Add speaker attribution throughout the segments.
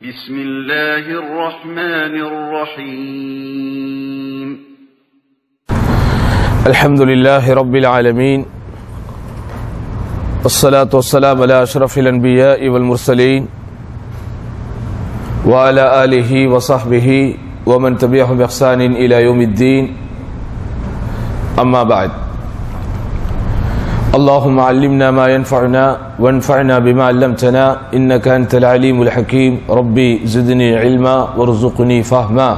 Speaker 1: بسم الله الرحمن الرحيم
Speaker 2: الحمد لله رب العالمين والصلاة والسلام على أشرف الأنبياء والمرسلين وعلى آله وصحبه ومن تبعهم بإحسان إلى يوم الدين أما بعد اللهم علمنا ما ينفعنا وانفعنا بما علمتنا إنك أنت العليم الحكيم ربي زدني علما وارزقني فهما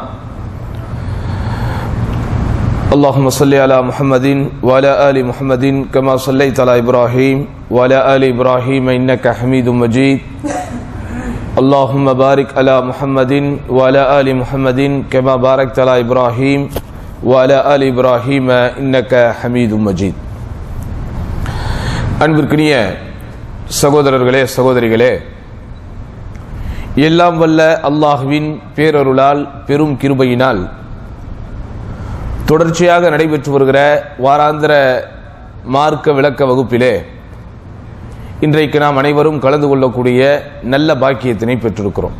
Speaker 2: اللهم صل على محمد وعلى آل محمد كما صليت على إبراهيم وعلى آل إبراهيم إنك حميد مجيد اللهم بارك على محمد وعلى آل محمد كما باركت على إبراهيم وعلى آل إبراهيم إنك حميد مجيد அன்பிற்கினிய சகோதரர்களே சகோதரிகளே எல்லாம் வல்ல அல்லாஹுவின் பேரருளால் பெரும் கிருபையினால் தொடர்ச்சியாக நடைபெற்று வருகிற வாராந்திர மார்க்க விளக்க வகுப்பிலே இன்றைக்கு நாம் அனைவரும் கலந்து கொள்ளக்கூடிய நல்ல பாக்கியத்தினை பெற்றிருக்கிறோம்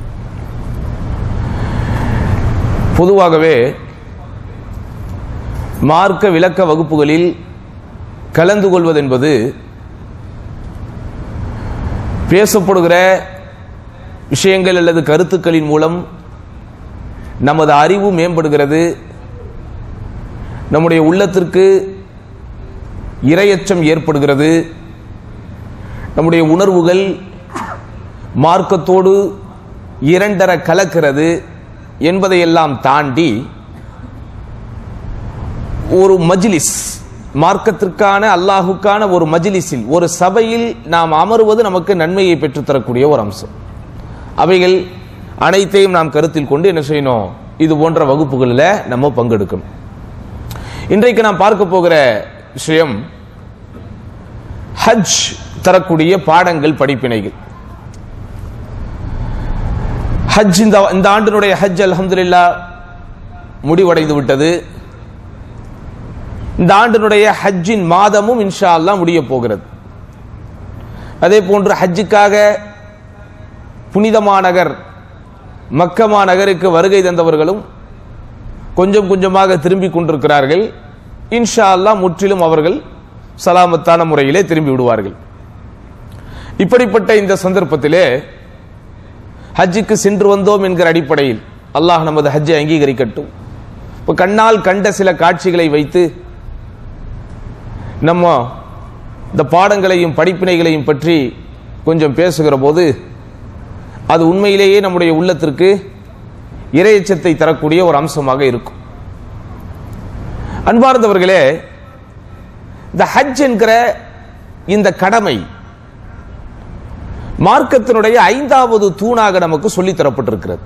Speaker 2: பொதுவாகவே மார்க்க விளக்க வகுப்புகளில் கலந்து கொள்வதென்பது பேசப்படுகிற விஷயங்கள் அல்லது கருத்துக்களின் மூலம் நமது அறிவு மேம்படுகிறது நம்முடைய உள்ளத்திற்கு இரையச்சம் ஏற்படுகிறது நம்முடைய உணர்வுகள் மார்க்கத்தோடு இரண்டர கலக்கிறது என்பதையெல்லாம் தாண்டி ஒரு மஜ்லிஸ் மார்க்கத்திற்கான அல்லாஹுக்கான ஒரு மஜ்லிஸில் ஒரு சபையில் நாம் அமருவது நமக்கு நன்மையை பெற்றுத்தரக்கூடிய ஒரு அம்சம் அவைகள் அனைத்தையும் நாம் கருத்தில் கொண்டு என்ன செய்யணும் இது போன்ற வகுப்புகளில் நம்ம பங்கெடுக்கணும் இன்றைக்கு நாம் பார்க்க போகிற விஷயம் ஹஜ் தரக்கூடிய பாடங்கள் படிப்பினைகள் ஹஜ் இந்த இந்த ஆண்டினுடைய ஹஜ் அல்ஹம்துலில்லா முடிவடைந்து விட்டது இந்த ஆண்டினுடைய ஹஜ்ஜின் மாதமும் இன்ஷா அல்லா முடிய போகிறது அதே போன்று ஹஜ்ஜுக்காக புனிதமாநகர் மக்கமா நகருக்கு வருகை தந்தவர்களும் கொஞ்சம் கொஞ்சமாக திரும்பி கொண்டிருக்கிறார்கள் இன்ஷா அல்லா முற்றிலும் அவர்கள் சலாமத்தான முறையிலே திரும்பி விடுவார்கள் இப்படிப்பட்ட இந்த சந்தர்ப்பத்திலே ஹஜ்ஜுக்கு சென்று வந்தோம் என்கிற அடிப்படையில் அல்லாஹ் நமது ஹஜ்ஜை அங்கீகரிக்கட்டும் இப்போ கண்ணால் கண்ட சில காட்சிகளை வைத்து நம்ம இந்த பாடங்களையும் படிப்பினைகளையும் பற்றி கொஞ்சம் பேசுகிற போது அது உண்மையிலேயே நம்முடைய உள்ளத்திற்கு இரையச்சத்தை தரக்கூடிய ஒரு அம்சமாக இருக்கும் அன்பார்ந்தவர்களே இந்த ஹஜ் என்கிற இந்த கடமை மார்க்கத்தினுடைய ஐந்தாவது தூணாக நமக்கு சொல்லித் தரப்பட்டிருக்கிறது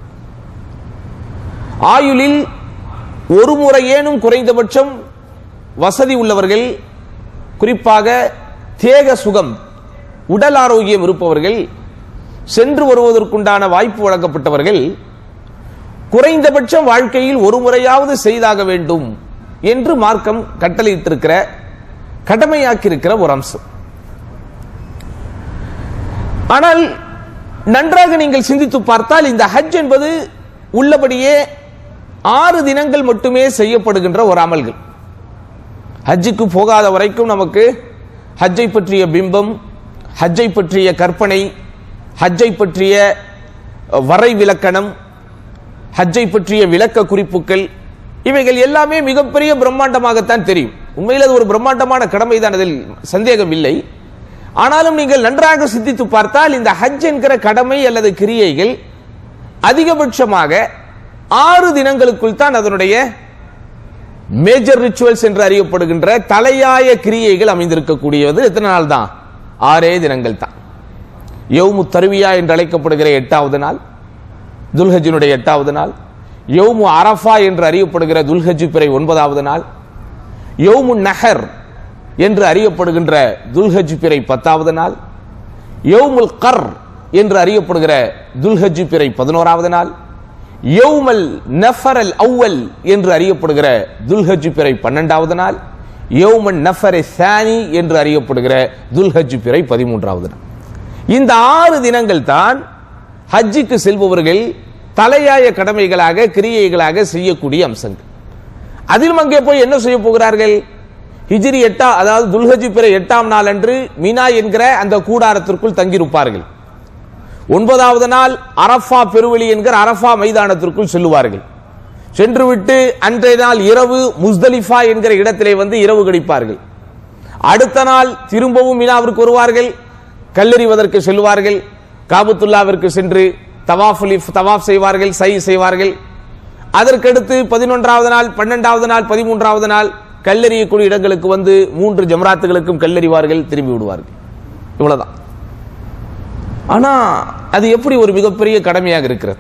Speaker 2: ஆயுளில் ஒரு முறையேனும் குறைந்தபட்சம் வசதி உள்ளவர்கள் குறிப்பாக தேக சுகம் உடல் ஆரோக்கியம் இருப்பவர்கள் சென்று வருவதற்குண்டான வாய்ப்பு வழங்கப்பட்டவர்கள் குறைந்தபட்சம் வாழ்க்கையில் ஒரு முறையாவது செய்தாக வேண்டும் என்று மார்க்கம் கட்டளையிட்டிருக்கிற கடமையாக்கியிருக்கிற ஒரு அம்சம் ஆனால் நன்றாக நீங்கள் சிந்தித்து பார்த்தால் இந்த ஹஜ் என்பது உள்ளபடியே ஆறு தினங்கள் மட்டுமே செய்யப்படுகின்ற ஒரு அமல்கள் ஹஜ்ஜுக்கு போகாத வரைக்கும் நமக்கு ஹஜ்ஜை பற்றிய பிம்பம் ஹஜ்ஜை பற்றிய கற்பனை ஹஜ்ஜை பற்றிய வரை விளக்கணம் ஹஜ்ஜை பற்றிய விளக்க குறிப்புகள் இவைகள் எல்லாமே மிகப்பெரிய பிரம்மாண்டமாகத்தான் தெரியும் உண்மையில் அது ஒரு பிரம்மாண்டமான கடமை தான் அதில் சந்தேகம் இல்லை ஆனாலும் நீங்கள் நன்றாக சிந்தித்து பார்த்தால் இந்த ஹஜ் என்கிற கடமை அல்லது கிரியைகள் அதிகபட்சமாக ஆறு தினங்களுக்குள் தான் அதனுடைய மேஜர் ரிச்சுவல்ஸ் என்று அறியப்படுகின்ற தலையாய கிரியைகள் அமைந்திருக்கக்கூடியது எத்தனை நாள் தான் ஆறே தினங்கள் தான் யவுமு தருவியா என்று அழைக்கப்படுகிற எட்டாவது நாள் துல்ஹஜினுடைய எட்டாவது நாள் யவுமு அரஃபா என்று அறியப்படுகிற துல்ஹஜ் பிறை ஒன்பதாவது நாள் யவுமு நஹர் என்று அறியப்படுகின்ற துல்ஹஜ் பிறை பத்தாவது நாள் யவுமுல் கர் என்று அறியப்படுகிற துல்ஹஜ் பிறை பதினோராவது நாள் யௌமல் நஃபர் அல் அவ்வல் என்று அறியப்படுகிற துல்ஹஜ் பிறை பன்னெண்டாவது நாள் யௌமன் நஃபர் சானி என்று அறியப்படுகிற துல்ஹஜ் பிறை பதிமூன்றாவது நாள் இந்த ஆறு தினங்கள் தான் ஹஜ்ஜுக்கு செல்பவர்கள் தலையாய கடமைகளாக கிரியைகளாக செய்யக்கூடிய அம்சங்கள் அதிலும் அங்கே போய் என்ன செய்ய போகிறார்கள் ஹிஜ்ரி எட்டா அதாவது துல்ஹஜி பிற எட்டாம் நாள் அன்று மீனா என்கிற அந்த கூடாரத்திற்குள் தங்கியிருப்பார்கள் ஒன்பதாவது நாள் அரஃபா பெருவெளி என்கிற அரஃபா மைதானத்திற்குள் செல்லுவார்கள் சென்றுவிட்டு அன்றைய நாள் இரவு முஸ்தலிஃபா என்கிற இடத்திலே வந்து இரவு கழிப்பார்கள் அடுத்த நாள் திரும்பவும் மீனாவிற்கு வருவார்கள் கல்லெறிவதற்கு செல்வார்கள் காபத்துல்லாவிற்கு சென்று தவாஃபுலி தவாஃப் செய்வார்கள் சை செய்வார்கள் அதற்கடுத்து பதினொன்றாவது நாள் பன்னெண்டாவது நாள் பதிமூன்றாவது நாள் கல்லெறியக்கூடிய இடங்களுக்கு வந்து மூன்று ஜம்ராத்துகளுக்கும் கல்லெறிவார்கள் திரும்பி விடுவார்கள் இவ்வளவுதான் ஆனா அது எப்படி ஒரு மிகப்பெரிய கடமையாக இருக்கிறது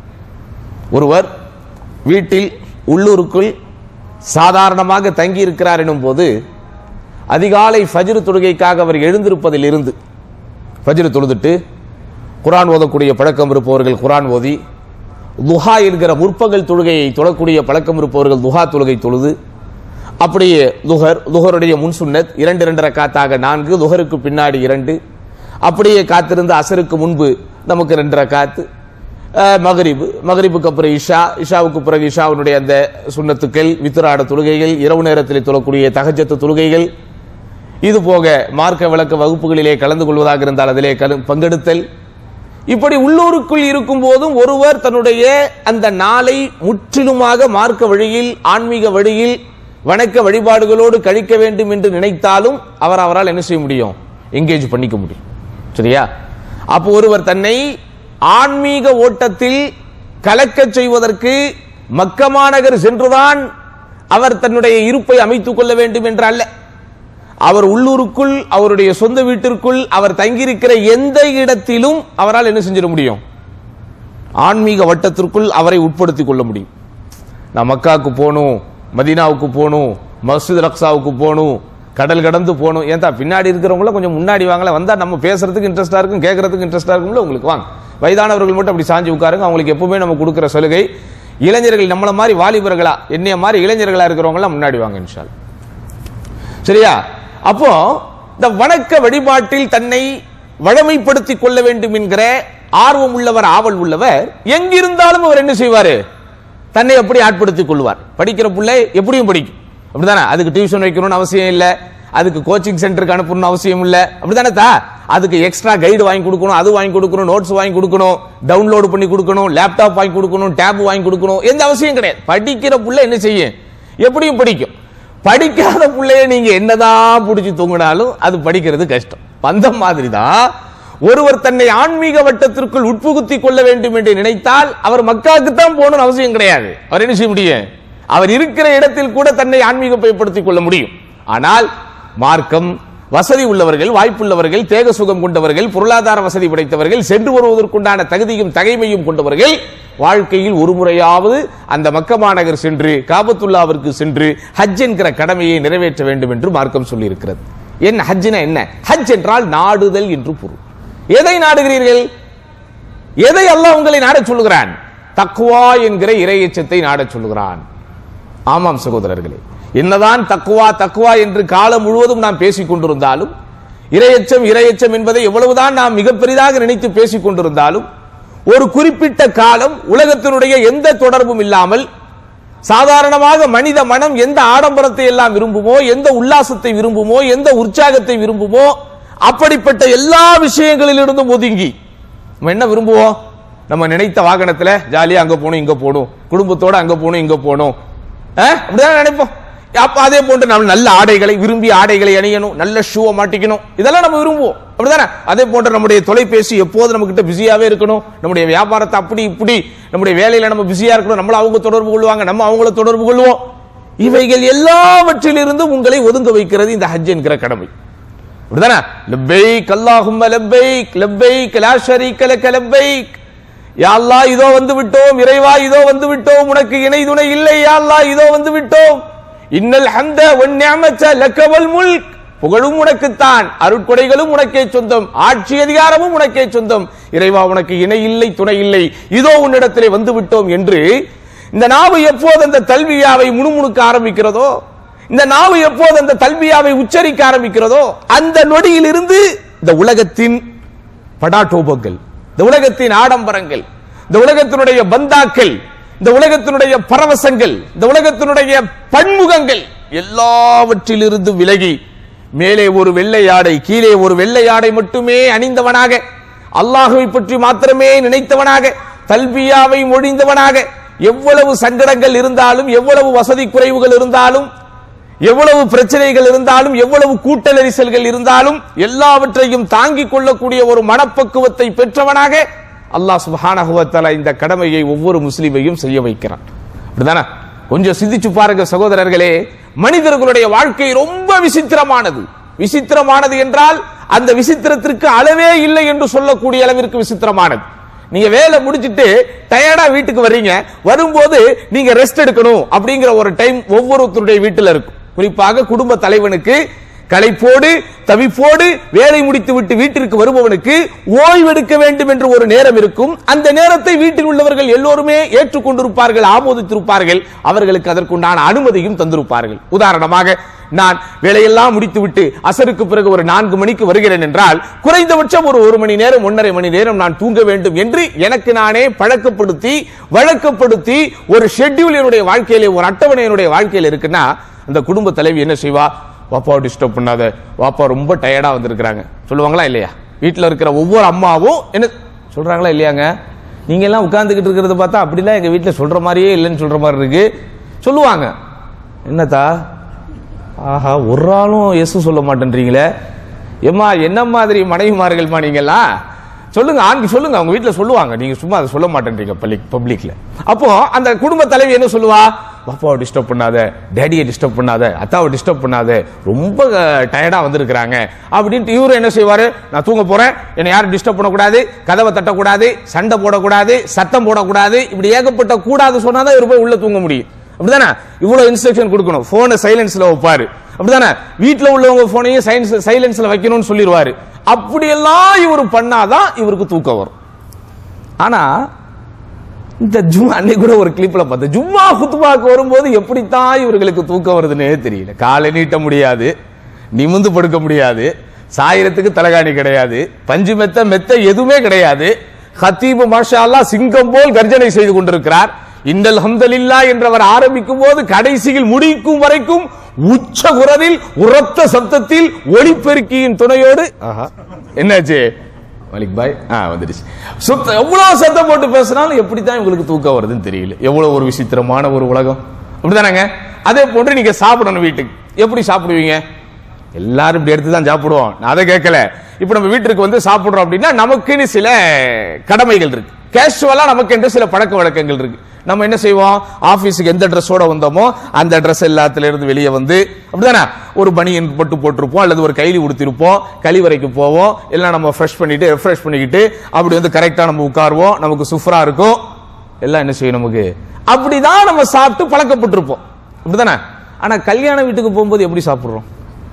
Speaker 2: ஒருவர் வீட்டில் உள்ளூருக்குள் சாதாரணமாக தங்கி இருக்கிறார் எனும் போது அதிகாலை ஃபஜ்ர் தொழுகைக்காக அவர் எழுந்திருப்பதில் இருந்து ஃபஜ்ர் தொழுதுட்டு குரான் ஓதக்கூடிய பழக்கம் இருப்பவர்கள் குரான் ஓதி துஹா என்கிற முற்பகல் தொழுகையை தொழக்கூடிய பழக்கம் இருப்பவர்கள் துஹா தொழுகை தொழுது அப்படியே துஹர் துஹருடைய முன் சுன்னத் இரண்டு இரண்டு ரக்காத்தாக நான்கு துஹருக்கு பின்னாடி இரண்டு அப்படியே காத்திருந்து அசருக்கு முன்பு நமக்கு ரெண்டு ரக்காத்து அஹ், மகரிபு மகரிபுக்கு அப்புறம் இஷா இஷாவுக்கு பிறகு இஷாவுடைய அந்த சுன்னத்துக்கள் வித்திராட தொழுகைகள் இரவு நேரத்தில் தொழக்கூடிய தகஜத்து தொழுகைகள் இது போக மார்க்க விளக்க வகுப்புகளிலே கலந்து கொள்வதாக இருந்தால் அதிலே கலந்து- பங்கெடுத்தல் இப்படி உள்ளூருக்குள் இருக்கும் போதும் ஒருவர் தன்னுடைய அந்த நாளை முற்றிலுமாக மார்க்க வழியில் ஆன்மீக வழியில் வணக்க வழிபாடுகளோடு கழிக்க வேண்டும் என்று நினைத்தாலும் அவர் அவரால் என்ன செய்ய முடியும் எங்கேஜ் பண்ணிக்க முடியும் சரியா அப்போ ஒருவர் தன்னை ஆன்மீக ஓட்டத்தில் கலக்கச் செய்வதற்கு மக்க மாநகர் சென்றுதான் அவர் தன்னுடைய இருப்பை அமைத்துக் கொள்ள வேண்டும் என்று அல்ல அவர் உள்ளூருக்குள் அவருடைய சொந்த வீட்டிற்குள் அவர் தங்கியிருக்கிற எந்த இடத்திலும் அவரால் என்ன செஞ்சிட முடியும் ஆன்மீக வட்டத்திற்குள் அவரை உட்படுத்திக் கொள்ள முடியும் நான் மக்காவுக்கு போகணும் மதீனாவுக்கு போகணும் மஸ்ஜித் ரக்ஸாவுக்கு போகணும் கடல் கடந்து போகணும் ஏன்டா பின்னாடி இருக்கிறவங்கள கொஞ்சம் முன்னாடி வாங்கல வந்தா நம்ம பேசுறதுக்கு இன்ட்ரெஸ்டா இருக்கும் கேட்கறதுக்கு இன்ட்ரெஸ்டா இருக்கும்ல உங்களுக்கு வாங்க வயதானவர்கள் மட்டும் அப்படி சாஞ்சு உட்காருங்க அவங்களுக்கு எப்பவுமே நம்ம கொடுக்கிற சலுகை இளைஞர்கள் நம்மள மாதிரி வாலிபர்களா என்னைய மாதிரி இளைஞர்களா இருக்கிறவங்களாம் முன்னாடி வாங்க இன்ஷால் சரியா அப்போ இந்த வணக்க வழிபாட்டில் தன்னை வழமைப்படுத்திக் கொள்ள வேண்டும் என்கிற ஆர்வம் உள்ளவர் ஆவல் உள்ளவர் எங்கிருந்தாலும் அவர் என்ன செய்வாரு தன்னை எப்படி ஆட்படுத்திக் கொள்வார் படிக்கிற பிள்ளை எப்படியும் படிக்கும் அப்படிதானே அதுக்கு டியூஷன் வைக்கணும்னு அவசியம் இல்ல அதுக்கு கோச்சிங் சென்டருக்கு அனுப்பணும்னு அவசியம் இல்ல அப்படிதானே தா அதுக்கு எக்ஸ்ட்ரா கைடு வாங்கி கொடுக்கணும் அது வாங்கி கொடுக்கணும் நோட்ஸ் வாங்கி கொடுக்கணும் டவுன்லோட் பண்ணி கொடுக்கணும் லேப்டாப் வாங்கி கொடுக்கணும் டேப் வாங்கி கொடுக்கணும் எந்த அவசியம் கிடையாது படிக்கிற புள்ள என்ன செய்யும் எப்படியும் படிக்கும் படிக்காத புள்ளைய நீங்க என்னதான் புடிச்சு தூங்கினாலும் அது படிக்கிறது கஷ்டம் அந்த மாதிரி தான் ஒருவர் தன்னை ஆன்மீக வட்டத்திற்குள் உட்புகுத்தி கொள்ள வேண்டும் என்று நினைத்தால் அவர் மக்காவுக்கு தான் போகணும்னு அவசியம் கிடையாது அவர் என்ன செய்ய முடியும் அவர் இருக்கிற இடத்தில் கூட தன்னை ஆன்மீகப்படுத்திக் கொள்ள முடியும் ஆனால் மார்க்கம் வசதி உள்ளவர்கள் வாய்ப்புள்ளவர்கள் தேக சுகம் கொண்டவர்கள் பொருளாதார வசதி படைத்தவர்கள் சென்று வருவதற்குண்டான தகுதியும் தகைமையும் கொண்டவர்கள் வாழ்க்கையில் ஒரு முறையாவது அந்த மக்க மாநகர் சென்று காபத்துல்லாவிற்கு சென்று ஹஜ் என்கிற கடமையை நிறைவேற்ற வேண்டும் என்று மார்க்கம் சொல்லியிருக்கிறது என்ன ஹஜ்னா என்ன ஹஜ் என்றால் நாடுதல் என்று பொருள் எதை நாடுகிறீர்கள் எதை அல்லாஹ் உங்களை நாடச் சொல்லுகிறான் தக்வா என்கிற இறையச்சத்தை நாடச் சொல்லுகிறான் ஆமாம் சகோதரர்களே என்னதான் தக்குவா தக்குவா என்று காலம் முழுவதும் நாம் பேசிக் கொண்டிருந்தாலும் இரையச்சம் இரையச்சம் என்பதை எவ்வளவுதான் நாம் மிக பெரிதாக நினைத்து பேசிக் கொண்டிருந்தாலும் ஒரு குறிப்பிட்ட காலம் உலகத்தினுடைய எந்த தொடர்பும் இல்லாமல் சாதாரணமாக மனித மனம் எந்த ஆடம்பரத்தை எல்லாம் விரும்புமோ எந்த உல்லாசத்தை விரும்புமோ எந்த உற்சாகத்தை விரும்புமோ அப்படிப்பட்ட எல்லா விஷயங்களிலிருந்தும் ஒதுங்கி நம்ம என்ன விரும்புவோம் நம்ம நினைத்த வாகனத்துல ஜாலியா அங்க போகணும் இங்க போகணும் குடும்பத்தோட அங்க போகணும் இங்க போகணும் அஹ், அப்படிதான் நினைப்போம் அப்ப அதே போன்று நம்ம நல்ல ஆடைகளை விரும்பி ஆடைகளை அணியணும் நல்ல ஷூவை மாட்டிக்கணும் இதெல்லாம் நம்ம விரும்புவோம் அப்படிதானே அதே போன்று நம்முடைய தொலைபேசி எப்போது நம்ம கிட்ட பிஸியாவே இருக்கணும் நம்முடைய வியாபாரத்தை அப்படி இப்படி நம்முடைய வேலையில நம்ம பிஸியா இருக்கணும் நம்மள அவங்க தொடர்பு கொள்வாங்க நம்ம அவங்கள தொடர்பு கொள்வோம் இவைகள் எல்லாவற்றிலிருந்தும் உங்களை ஒதுங்க வைக்கிறது இந்த ஹஜ் என்கிற கடமை அப்படிதானே லப்பைக் அல்லாஹும்ம லப்பைக் லப்பைக் லா ஷரீக லக லப்பைக் யா அல்லாஹ் இதோ வந்து விட்டோம் இறைவா இதோ வந்து விட்டோம் உனக்கு இணை துணை இல்லை யா அல்லாஹ் இதோ வந்து விட்டோம் இன்னல் ஹம்த வன் நிஅமத லக வல் முல்க் புகழும் உனக்குத்தான் அருட்கொடைகளும் உனக்கே சொந்தம் ஆட்சி அதிகாரமும் உனக்கே சொந்தம் இறைவா உனக்கு இணை இல்லை துணை இல்லை இதோ உன்னிடத்திலே வந்து விட்டோம் என்று இந்த நாவு எப்போது அந்த தல்வியாவை முணுமுணுக்க ஆரம்பிக்கிறதோ இந்த நாவு எப்போது அந்த தல்பியாவை உச்சரிக்க ஆரம்பிக்கிறதோ அந்த நொடியிலிருந்து இந்த உலகத்தின் படாட்டோபங்கள் இந்த உலகத்தின் ஆடம்பரங்கள் இந்த உலகத்தினுடைய பந்தாக்கள் இந்த உலகத்தினுடைய பரவசங்கள் இந்த உலகத்தினுடைய பன்முகங்கள் எல்லாவற்றிலிருந்து விலகி மேலே ஒரு வெள்ளை ஆடை கீழே ஒரு வெள்ளை ஆடை மட்டுமே அணிந்தவனாக அல்லாஹுவை பற்றி மாத்திரமே நினைத்தவனாக தல்பியாவை மொழிந்தவனாக எவ்வளவு சங்கடங்கள் இருந்தாலும் எவ்வளவு வசதி குறைவுகள் இருந்தாலும் எவ்வளவு பிரச்சனைகள் இருந்தாலும் எவ்வளவு கூட்ட நெரிசல்கள் இருந்தாலும் எல்லாவற்றையும் தாங்கிக் கொள்ளக்கூடிய ஒரு மனப்பக்குவத்தை பெற்றவனாக அல்லாஹ் சுப்ஹானஹு வ தஆலா இந்த கடமையை ஒவ்வொரு முஸ்லிமையும் செய்ய வைக்கிறான் அப்படிதானே கொஞ்சம் சிந்திச்சு பாருங்க சகோதரர்களே மனிதர்களுடைய வாழ்க்கை ரொம்ப விசித்திரமானது விசித்திரமானது என்றால் அந்த விசித்திரத்திற்கு அளவே இல்லை என்று சொல்லக்கூடிய அளவிற்கு விசித்திரமானது நீங்க வேலை முடிச்சிட்டு டயர்டா வீட்டுக்கு வர்றீங்க வரும்போது நீங்க ரெஸ்ட் எடுக்கணும் அப்படிங்கிற ஒரு டைம் ஒவ்வொருத்தருடைய வீட்டுல இருக்கும் குறிப்பாக குடும்ப தலைவனுக்கு களைப்போடு தவிப்போடு வேலை முடித்து விட்டு வீட்டிற்கு வருபவனுக்கு ஓய்வெடுக்க வேண்டும் என்று ஒரு நேரம் இருக்கும் அந்த நேரத்தை வீட்டில் உள்ளவர்கள் எல்லோருமே ஏற்றுக்கொண்டிருப்பார்கள் ஆமோதித்திருப்பார்கள் அவர்களுக்கு அதற்குண்டான அனுமதியும் தந்திருப்பார்கள் உதாரணமாக நான் வேலையெல்லாம் முடித்துவிட்டு அசருக்கு பிறகு ஒரு நான்கு மணிக்கு வருகிறேன் என்றால் குறைந்தபட்சம் ஒரு ஒரு மணி நேரம் ஒன்றரை மணி நேரம் நான் தூங்க வேண்டும் என்று எனக்கு நானே பழக்கப்படுத்தி வழக்கப்படுத்தி ஒரு ஷெட்யூல் என்னுடைய வாழ்க்கையிலே ஒரு அட்டவணை என்னுடைய வாழ்க்கையில் இருக்குன்னா அந்த குடும்ப தலைவி என்ன செய்வா வாப்பாவை டிஸ்டர்ப் பண்ணாத வாப்பா ரொம்ப டயர்டா வந்திருக்கிறாங்க சொல்லுவாங்களா இல்லையா வீட்டில் இருக்கிற ஒவ்வொரு அம்மாவும் என்ன சொல்றாங்களா இல்லையாங்க நீங்க எல்லாம் உட்கார்ந்துகிட்டு இருக்கிறத பார்த்தா அப்படிலாம் எங்க வீட்டில் சொல்ற மாதிரியே இல்லைன்னு சொல்ற மாதிரி இருக்கு சொல்லுவாங்க என்னத்தா ஆஹா ஒரு ஆளும் எஸ் சொல்ல மாட்டேன்றீங்களே ஏம்மா என்ன மாதிரி மனைவிமார்கள்மா நீங்கெல்லாம் சொல்லுங்க ஆண்கள் சொல்லுங்க அவங்க வீட்ல சொல்லுவாங்க நீங்க சும்மா அதை சொல்ல மாட்டேன்றீங்க பப்ளிக் பப்ளிக்ல அப்போ அந்த குடும்ப தலைவி என்ன சொல்லுவா பாப்பாவை டிஸ்டர்ப் பண்ணாத டேடியை டிஸ்டர்ப் பண்ணாத அத்தாவை டிஸ்டர்ப் பண்ணாத ரொம்ப டயர்டா வந்திருக்கிறாங்க அப்படின்ட்டு இவரு என்ன செய்வாரு நான் தூங்க போறேன் என்னை யாரும் டிஸ்டர்ப் பண்ணக்கூடாது கதவை தட்டக்கூடாது சண்டை போடக்கூடாது சத்தம் போடக்கூடாது இப்படி ஏகப்பட்ட கூடாது சொன்னாதான் இவர் போய் உள்ள தூங்க முடியும் அப்படிதானே இவ்வளவு இன்ஸ்ட்ரக்ஷன் கொடுக்கணும் போனை சைலன்ஸ்ல வைப்பாரு அப்படிதானே வீட்ல உள்ளவங்க போனையும் சைலன்ஸ்ல வைக்கணும்னு சொல்லிடுவாரு அப்படியெல்லாம் இவர் பண்ணாதான் இவருக்கு தூக்கம் வரும் ஆனா இந்த ஜும்மா அன்னைக்கு கூட ஒரு கிளிப்ல பார்த்தேன் ஜும்மா குத்துபாக்கு வரும்போது எப்படித்தான் இவர்களுக்கு தூக்கம் வருதுன்னே தெரியல காலை நீட்ட முடியாது நிமிந்து படுக்க முடியாது சாயிரத்துக்கு தலகாணி கிடையாது பஞ்சு மெத்த மெத்த எதுவுமே கிடையாது ஹத்தீபு மாஷா அல்லாஹ் சிங்கம் போல் கர்ஜனை செய்து கொண்டிருக்கிறார் இன்னல் ஹம்தலில்லா என்றவர் ஆரம்பிக்கும் போது கடைசியில் முடிக்கும் வரைக்கும் உச்ச குரலில் உரத்த சத்தத்தில் ஒளிப்பெருக்கியின் துணையோடு ஆஹா, என்னாச்சு மலிக் பாய் ஆ வந்துடுச்சு சுத்த எவ்வளவு சத்தம் போட்டு பேசினாலும் எப்படித்தான் இவங்களுக்கு தூக்கம் வருதுன்னு தெரியல எவ்வளவு ஒரு விசித்திரமான ஒரு உலகம் அப்படிதானங்க அதே போன்று நீங்க சாப்பிடணும் வீட்டுக்கு எப்படி சாப்பிடுவீங்க எல்லாரும் இப்படி எடுத்து தான் சாப்பிடுவோம் நான் அதை கேட்கல இப்போ நம்ம வீட்டுக்கு வந்து சாப்பிடுறோம் அப்படின்னா நமக்குன்னு சில கடமைகள் இருக்கு கேஷுவலா நமக்கு என்று சில பழக்க வழக்கங்கள் இருக்கு நம்ம என்ன செய்வோம் ஆபீஸுக்கு எந்த ட்ரெஸ்ஸோட வந்தோமோ அந்த ட்ரெஸ் எல்லாத்துல இருந்து வெளியே வந்து அப்படிதானே ஒரு பனியன் பட்டு போட்டிருப்போம் அல்லது ஒரு கைலி உடுத்திருப்போம் கழிவறைக்கு போவோம் எல்லாம் நம்ம ஃப்ரெஷ் பண்ணிட்டு ரெஃப்ரெஷ் பண்ணிக்கிட்டு அப்படி வந்து கரெக்டா நம்ம உட்காருவோம் நமக்கு சுஃப்ரா இருக்கும் எல்லாம் என்ன செய்யும் நமக்கு அப்படிதான் நம்ம சாப்பிட்டு பழக்கப்பட்டிருப்போம் அப்படிதானே ஆனா கல்யாண வீட்டுக்கு போகும்போது எப்படி சாப்பிடுறோம்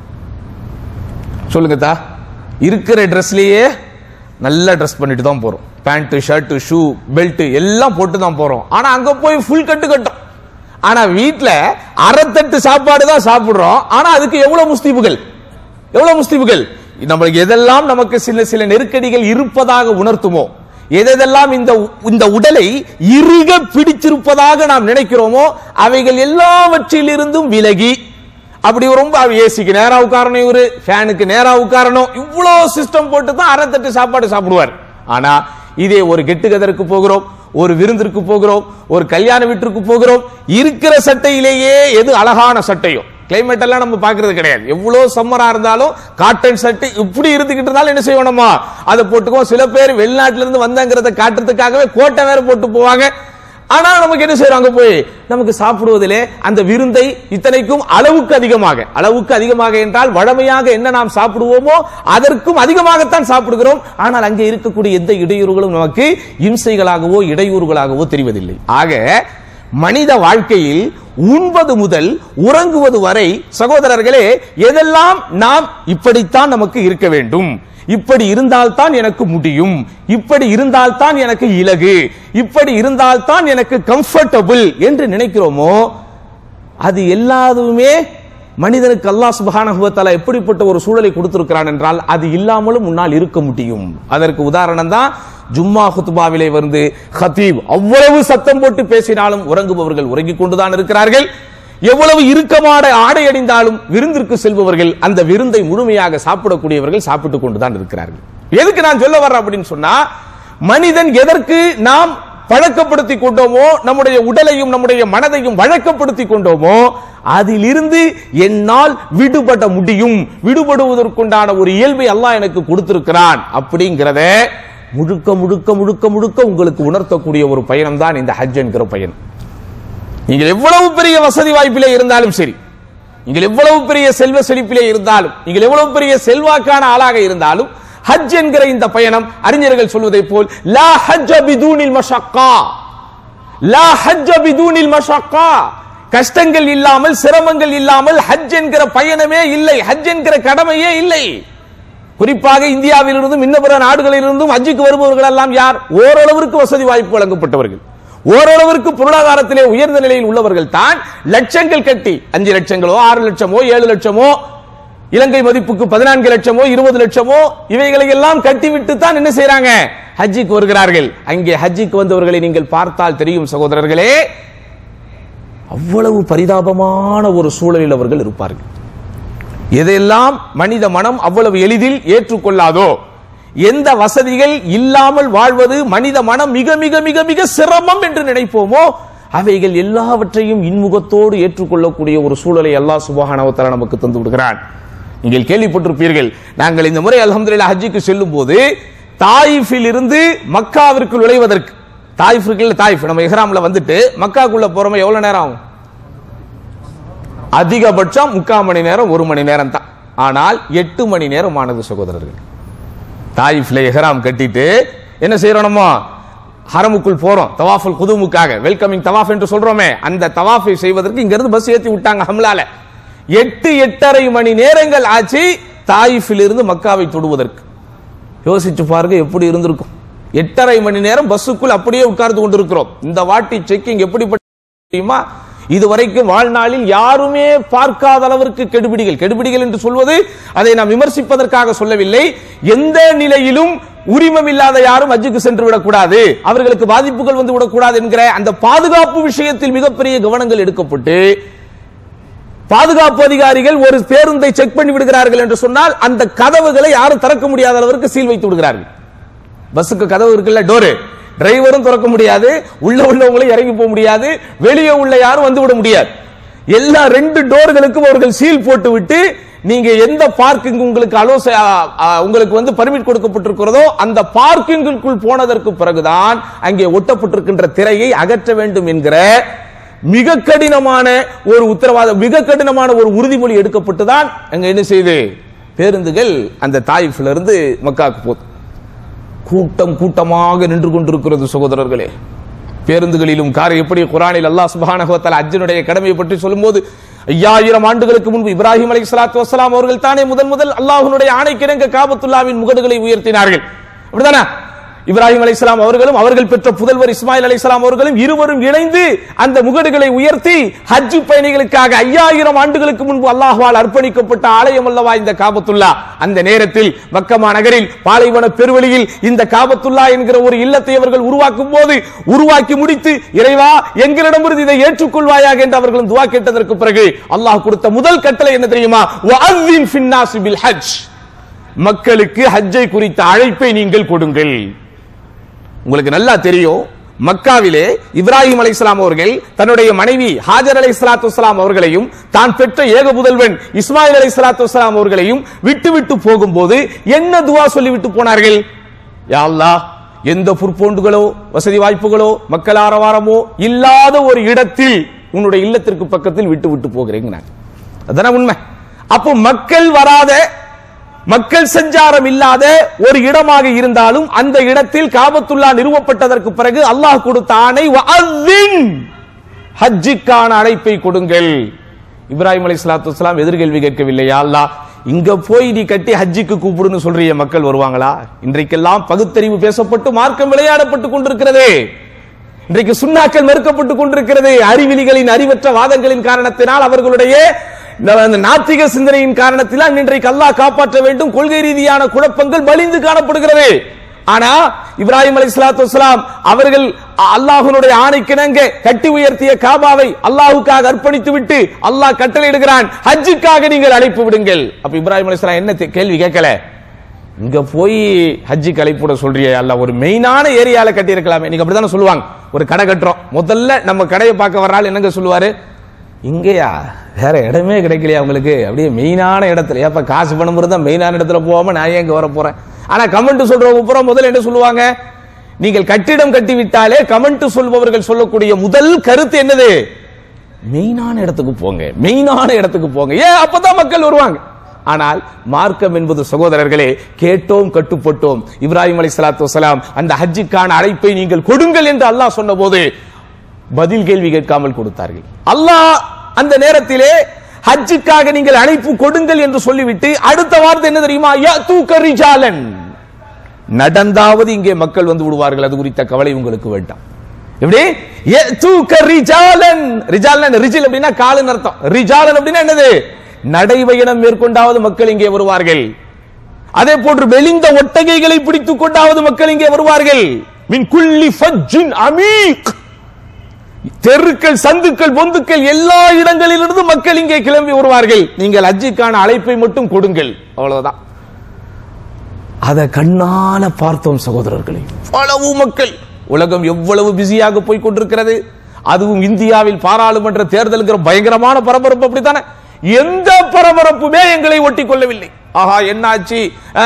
Speaker 2: சொல்லுங்க தா இருக்கிற ட்ரெஸ்லயே நல்லா ட்ரெஸ் பண்ணிட்டு தான் போறோம் பேண்ட் ஷர்ட் ஷூ பெல்ட் எல்லாம் போட்டு தான் போறோம் ஆனா அங்க போய் ஃபுல் கட்டு கட்டும் ஆனா வீட்ல அரைத்தட்டு சாப்பாடு தான் சாப்பிடுறோம் ஆனா அதுக்கு எவ்வளவு முஸ்தீபுகள் எவ்வளவு முஸ்தீபுகள் நம்மளுக்கு எதெல்லாம் நமக்கு சில சில நெருக்கடிகள் இருப்பதாக உணர்த்துமோ எதெல்லாம் இந்த இந்த உடலை இறுக பிடித்திருப்பதாக நாம் நினைக்கிறோமோ அவைகள் எல்லாவற்றிலிருந்தும் விலகி அப்படி ரொம்ப ஏசிக்கு நேரா உட்காரணும் இவரு ஃபேனுக்கு நேரா உட்காரணும் இவ்வளவு சிஸ்டம் போட்டு தான் அரைத்தட்டு சாப்பாடு சாப்பிடுவார் ஆனா இதே ஒரு கெட்டுகதற்கு போகிறோம் ஒரு விருந்திற்கு போகிறோம் ஒரு கல்யாண வீட்டிற்கு போகிறோம் இருக்கிற சட்டையிலேயே எது அழகான சட்டையோ கிளைமேட் எல்லாம் நம்ம பாக்குறது கிடையாது எவ்வளவு சம்மரா இருந்தாலும் காட்டன் சட்டை இப்படி இருந்துகிட்டு இருந்தாலும் என்ன செய்யணுமா அதை போட்டுக்கோ சில பேர் வெளிநாட்டுல இருந்து வந்தாங்கிறத காட்டுறதுக்காகவே கோட்டை வேற போட்டு போவாங்க ஆனா நமக்கு என்ன செய்யறாங்க போய் நமக்கு சாப்பிடுவதிலே அந்த விருந்தை இத்தனைக்கும் அளவுக்கு அதிகமாக அளவுக்கு அதிகமாக என்றால் வழமையாக என்ன நாம் சாப்பிடுவோமோ அதற்கும் அதிகமாகத்தான் சாப்பிடுகிறோம் ஆனால் அங்கே இருக்கக்கூடிய எந்த இடையூறுகளும் நமக்கு இம்சைகளாகவோ இடையூறுகளாகவோ தெரிவதில்லை ஆக மனித வாழ்க்கையில் உண்பது முதல் உறங்குவது வரை சகோதரர்களே எதெல்லாம் நாம் இப்படித்தான் நமக்கு இருக்க வேண்டும் இப்படி இருந்தால்தான் எனக்கு முடியும் இப்படி இருந்தால்தான் எனக்கு இலகு இப்படி இருந்தால்தான் எனக்கு கம்ஃபர்டபுள் என்று நினைக்கிறோமோ அது எல்லாதுமே மனிதனுக்கு அல்லாஹ் சுப்ஹானஹு வ தஆலா எப்படிப்பட்ட ஒரு சூழலை கொடுத்திருக்கிறான் என்றால் அது இல்லாமலும் முன்னால் இருக்க முடியும் அதற்கு உதாரணம் தான் ஜும்மா குத்துபாவிலே வந்து ஹத்தீப் அவ்வளவு சத்தம் போட்டு பேசினாலும் உறங்குபவர்கள் உறங்கிக் கொண்டுதான் இருக்கிறார்கள் எவ்வளவு இறுக்கமான ஆடை அணிந்தாலும் விருந்திற்கு செல்பவர்கள் அந்த விருந்தை முழுமையாக சாப்பிடக்கூடியவர்கள் சாப்பிட்டுக் கொண்டுதான் இருக்கிறார்கள் எதுக்கு நான் சொல்ல வர்றேன் அப்படின்னு சொன்னா மனிதன் எதற்கு நாம் பழக்கப்படுத்தி கொண்டோமோ நம்முடைய உடலையும் நம்முடைய மனதையும் வழக்கப்படுத்தி கொண்டோமோ அதிலிருந்து என்னால் விடுபட முடியும் விடுபடுவதற்குண்டான ஒரு இயல்பை அல்லாஹ் எனக்கு கொடுத்திருக்கிறான் அப்படிங்கிறத முழுக்க முழுக்க முழுக்க முழுக்க உங்களுக்கு உணர்த்தக்கூடிய ஒரு பயணம் தான் இந்த ஹஜ் என்கிற பயணம் நீங்கள் எவ்வளவு பெரிய வசதி வாய்ப்பிலே இருந்தாலும் சரி நீங்கள் எவ்வளவு பெரிய செல்வ செழிப்பிலே இருந்தாலும் நீங்கள் எவ்வளவு பெரிய செல்வாக்கான ஆளாக இருந்தாலும் ஹஜ் என்கிற இந்த பயணம் அறிஞர்கள் சொல்வதை போல் லா ஹஜ் பிதூனில் மஷக்கா லா ஹஜ் பிதூனில் மஷக்கா கஷ்டங்கள் இல்லாமல் சிரமங்கள் இல்லாமல் ஹஜ் என்கிற பயணமே இல்லை ஹஜ் என்கிற கடமையே இல்லை குறிப்பாக இந்தியாவிலிருந்தும் இன்ன பிற நாடுகளிலிருந்தும் ஹஜ்ஜுக்கு வருபவர்கள் எல்லாம் யார் ஓரளவிற்கு வசதி வாய்ப்பு வழங்கப்பட்டவர்கள் ஓரளவிற்கு பொருளாதாரத்திலே உயர்ந்த நிலையில் உள்ளவர்கள் தான் லட்சங்கள் கட்டி அஞ்சு லட்சங்களோ ஆறு லட்சமோ ஏழு லட்சமோ இலங்கை மதிப்புக்கு பதினான்கு லட்சமோ இருபது லட்சமோ இவைகளை எல்லாம் கட்டிவிட்டு தான் என்ன செய்யறாங்க ஹஜ்ஜிக்கு வருகிறார்கள் அங்கே ஹஜ்ஜிக்கு வந்தவர்களை நீங்கள் பார்த்தால் தெரியும் சகோதரர்களே அவ்வளவு பரிதாபமான ஒரு சூழலில் அவர்கள் இருப்பார்கள் எதெல்லாம் மனித மனம் அவ்வளவு எளிதில் ஏற்றுக்கொள்ளாதோ எந்த வசதிகள் இல்லாமல் வாழ்வது மனித மனம் மிக மிக மிக மிக சிரமம் என்று நினைப்போமோ அவைகள் எல்லாவற்றையும் இன்முகத்தோடு ஏற்றுக்கொள்ளக்கூடிய ஒரு சூழலை அல்லாஹ் சுபஹானவத்தால நமக்கு தந்து விடுகிறான் நீங்கள் கேள்விப்பட்டிருப்பீர்கள் நாங்கள் இந்த முறை அல்ஹம்துலில்லாஹ் ஹஜ்ஜுக்கு செல்லும் போது தாயிஃபில் இருந்து மக்காவிற்கு நுழைவதற்கு தாயிஃப் இருக்குல்ல தாயிஃப் நம்ம இஹ்ராம்ல வந்துட்டு மக்காக்குள்ள போறோம் எவ்வளவு நேரம் ஆகும் அதிகபட்சம் முக்கால் மணி நேரம் ஒரு மணி நேரம் தான் ஆனால் எட்டு மணி நேரம் ஆனது சகோதரர்கள் தாயிஃப்ல எஹ்ராம் கட்டிட்டு என்ன செய்யறோம் நம்ம ஹரமுக்குள் போறோம் தவாஃபுல் குதுமுக்காக வெல்கமிங் தவாஃப் என்று சொல்றோமே அந்த தவாஃபை செய்வதற்கு இங்க இருந்து பஸ் ஏத்தி விட்டாங்க ஹம்லால எட்டு எட்டரை மணி நேரங்கள் ஆச்சு தாயிஃபில் இருந்து மக்காவை தொடுவதற்கு யோசிச்சு பாருங்க எப்படி இருந்திருக்கும் எட்டரை மணி நேரம் பஸ்ஸுக்குள் அப்படியே உட்கார்ந்து கொண்டிருக்கிறோம் இந்த வாட்டி செக்கிங் எப்படிப்பட்ட தெரியுமா இதுவரைக்கும் வாழ்நாளில் யாருமே பார்க்காத அளவிற்கு கெடுபிடிகள் கெடுபிடிகள் என்று சொல்வது அதை நாம் விமர்சிப்பதற்காக சொல்லவில்லை எந்த நிலையிலும் உரிமம் இல்லாத யாரும் ஹஜ்ஜுக்கு சென்று விடக்கூடாது அவர்களுக்கு பாதிப்புகள் வந்து விடக்கூடாது என்கிற அந்த பாதுகாப்பு விஷயத்தில் மிகப்பெரிய கவனங்கள் எடுக்கப்பட்டு பாதுகாப்பு அதிகாரிகள் ஒரு பேருந்தை செக் பண்ணி விடுகிறார்கள் என்று சொன்னால் அந்த கதவுகளை யாரும் திறக்க முடியாத அளவிற்கு சீல் வைத்து விடுகிறார்கள் பஸ்ஸுக்கு கதவு இருக்குல்ல டோரு டிரைவரும் திறக்க முடியாது உள்ள உள்ளவங்களும் இறங்கி போக முடியாது வெளியே உள்ள யாரும் வந்து விட முடியாது எல்லா ரெண்டு டோர்களுக்கும் அவர்கள் சீல் போட்டு விட்டு நீங்க எந்த பார்க்கிங் உங்களுக்கு அலோச உங்களுக்கு வந்து பர்மிட் கொடுக்கப்பட்டிருக்கிறதோ அந்த பார்க்கிங்குக்குள் போனதற்கு பிறகுதான் அங்கே ஒட்டப்பட்டிருக்கின்ற திரையை அகற்ற வேண்டும் என்கிற மிக கடினமான ஒரு உத்தரவாதம் மிக கடினமான ஒரு உறுதிமொழி எடுக்கப்பட்டு தான் அங்க என்ன செய்யுது பேருந்துகள் அந்த தாயிஃப்ல இருந்து மக்காக்கு போகுது கூட்டம் கூட்டமாக நின்று கொண்டிருக்கிறது சகோதரர்களே பேருந்துகளிலும் கார் எப்படி குரானில் அல்லாஹ் சுப்ஹானஹு வ தஆலா அஜ்ஜினுடைய கடமையை பற்றி சொல்லும்போது ஐயாயிரம் ஆண்டுகளுக்கு முன்பு இப்ராஹிம் அலைஹிஸ்ஸலாத்து வஸ்ஸலாம் அவர்கள் தானே முதன் முதல் அல்லாஹ்வுடைய ஆணைக்கிணங்க காபத்துல்லாவின் முகடுகளை உயர்த்தினார்கள் அப்படிதானே இப்ராஹிம் அலைஹிஸ்ஸலாம் அவர்களும் அவர்கள் பெற்ற புதல்வர் இஸ்மாயில் அலைஹிஸ்ஸலாம் அவர்களும் இருவரும் இணைந்து அந்த முகடுகளை உயர்த்தி ஹஜ் பயணிகளுக்காக ஐயாயிரம் ஆண்டுகளுக்கு முன்பு அல்லாஹ்வால் அர்ப்பணிக்கப்பட்ட ஆலயம் அல்லவா இந்த காபத்துல்லா அந்த நேரத்தில் மக்கமா நகரில் பாலைவன பெருவெளியில் இந்த காபத்துல்லா என்கிற ஒரு இல்லத்தை அவர்கள் உருவாக்கும் போது உருவாக்கி முடித்து இறைவா எங்களிடமிருந்து இதை ஏற்றுக்கொள்வாயாக என்று அவர்களும் துவா கேட்டதற்கு பிறகு அல்லாஹ் கொடுத்த முதல் கட்டளை என்ன தெரியுமா வஅذின் ஃபின்னாசி பில் ஹஜ் மக்களுக்கு ஹஜ்ஜை குறித்த அழைப்பை நீங்கள் கொடுங்கள் உங்களுக்கு நல்லா தெரியும் மக்காவிலே இப்ராஹிம் அலைஹிஸ்ஸலாம் அவர்கள் தன்னுடைய மனைவி ஹாஜர் அலை சலாத்து அவர்களையும் தான் பெற்ற ஏக புதல்வன் இஸ்மாயில் அலை சலாத்து அவர்களையும் விட்டு விட்டு போகும்போது என்ன துவா சொல்லிவிட்டு போனார்கள் யா அல்லாஹ் எந்த புற்போண்டுகளோ வசதி வாய்ப்புகளோ மக்கள் ஆரவாரமோ இல்லாத ஒரு இடத்தில் உன்னுடைய இல்லத்திற்கு பக்கத்தில் விட்டு விட்டு போகிறேங்க அதான உண்மை அப்போ மக்கள் வராத மக்கள் சஞ்சாரம் இல்லாத ஒரு இடமாக இருந்தாலும் அந்த இடத்தில் காபத்துல்லா நிறுவப்பட்டதற்கு பிறகு அல்லாஹ் கொடுத்த ஆணை வஅذின் ஹஜ்ஜுக்கான அழைப்பை கொடுங்கள் இப்ராஹிம் அலை சலாத்து வலாம் எதிர்கேள்வி கேட்கவில்லையா அல்லாஹ் இங்க போய் நீ கட்டி ஹஜ்ஜுக்கு கூப்பிடுன்னு சொல்றிய மக்கள் வருவாங்களா இன்றைக்கெல்லாம் பகுத்தறிவு பேசப்பட்டு மார்க்கம் விளையாடப்பட்டு கொண்டிருக்கிறது இன்றைக்கு சுண்ணாக்கள் மறுக்கப்பட்டு கொண்டிருக்கிறது அறிவிலிகளின் அறிவற்ற வாதங்களின் காரணத்தினால் அவர்களுடைய அந்த நாத்திக சிந்தனையின் காரணத்தினால் இன்றைக்கு அல்லாஹ் காப்பாற்ற வேண்டும் கொள்கை ரீதியான குழப்பங்கள் மலிந்து காணப்படுகிறது ஆனா இப்ராஹிம் அலி வஸலாம் அவர்கள் அல்லாஹ்வுடைய ஆணைக்கிணங்க கட்டி உயர்த்திய காபாவை அல்லாஹ்வுக்காக அர்ப்பணித்து விட்டு அல்லாஹ் கட்டளையிடுகிறான் ஹஜ்ஜுக்காக நீங்கள் அழைப்பு விடுங்கள் அப்ப இப்ராஹிம் அலைஹிஸ்ஸலாம் என்ன தே- கேள்வி கேட்கல இங்க போய் ஹஜ்ஜி கலைப்பூட சொல்றியே அல்ல ஒரு மெயினான ஏரியால கட்டி இருக்கலாமே நீங்க அப்படித்தானே சொல்லுவாங்க ஒரு கடை கட்டுறோம் முதல்ல நம்ம கடையை பார்க்க வர்றாள் என்னங்க சொல்லுவாரு இங்கேயா வேற இடமே கிடைக்கலையா உங்களுக்கு அப்படியே மெயினான இடத்துல ஏப்ப காசு பணம் இருந்தா மெயினான இடத்துல போகாம நான் ஏன் இங்க வர போறேன் ஆனா கமெண்ட் சொல்றவங்க பூரா முதல்ல என்ன சொல்லுவாங்க நீங்கள் கட்டிடம் கட்டி விட்டாலே கமெண்ட் சொல்பவர்கள் சொல்லக்கூடிய முதல் கருத்து என்னது மெயினான இடத்துக்கு போங்க மெயினான இடத்துக்கு போங்க ஏன் அப்பதான் மக்கள் வருவாங்க ஆனால் மார்க்கம் என்பது சகோதரர்களே கேட்டோம் கட்டுப்பட்டோம் இப்ராஹிம் அலி சலாத்து வசலாம் அந்த ஹஜ்ஜுக்கான அழைப்பை நீங்கள் கொடுங்கள் என்று அல்லாஹ் சொன்னபோது பதில் கேள்வி கேட்காமல் கொடுத்தார்கள் அல்லாஹ் அந்த நேரத்திலே ஹஜ்ஜுக்காக நீங்கள் அழைப்பு கொடுங்கள் என்று சொல்லிவிட்டு அடுத்த வார்த்தை என்ன தெரியுமா யஅதூக ரிஜாலன் நடந்தாவது இங்கே மக்கள் வந்து விடுவார்கள் அது குறித்த கவலை உங்களுக்கு வேண்டாம் எப்படி யஅதூக ரிஜாலன் ரிஜாலன் ரிஜில் அப்படின்னா காலுன்னு அர்த்தம் ரிஜாலன் அப்படின்னா என்னது நடைபயணம் மேற்கொண்டாவது மக்கள் இங்கே வருவார்கள் அதே போன்று மெலிந்த ஒட்டகைகளை பிடித்துக் கொண்டாவது மக்கள் இங்கே வருவார்கள் மின் குல்லி ஃபஜ்ஜின் அமீக் தெருக்கள் சந்துக்கள் பொந்துக்கள் எல்லா இடங்களிலிருந்து மக்கள் இங்கே கிளம்பி வருவார்கள் நீங்கள் அஜிக்கான அழைப்பை மட்டும் கொடுங்கள் அவ்வளவுதான் அதை கண்ணால பார்த்தோம் சகோதரர்களே அவ்வளவு மக்கள் உலகம் எவ்வளவு பிஸியாக போய் கொண்டிருக்கிறது அதுவும் இந்தியாவில் பாராளுமன்ற தேர்தலுங்கிற பயங்கரமான பரபரப்பு அப்படித்தானே எந்த பரபரப்புமே எங்களை ஒட்டி கொள்ளவில்லை ஆஹா என்னாச்சு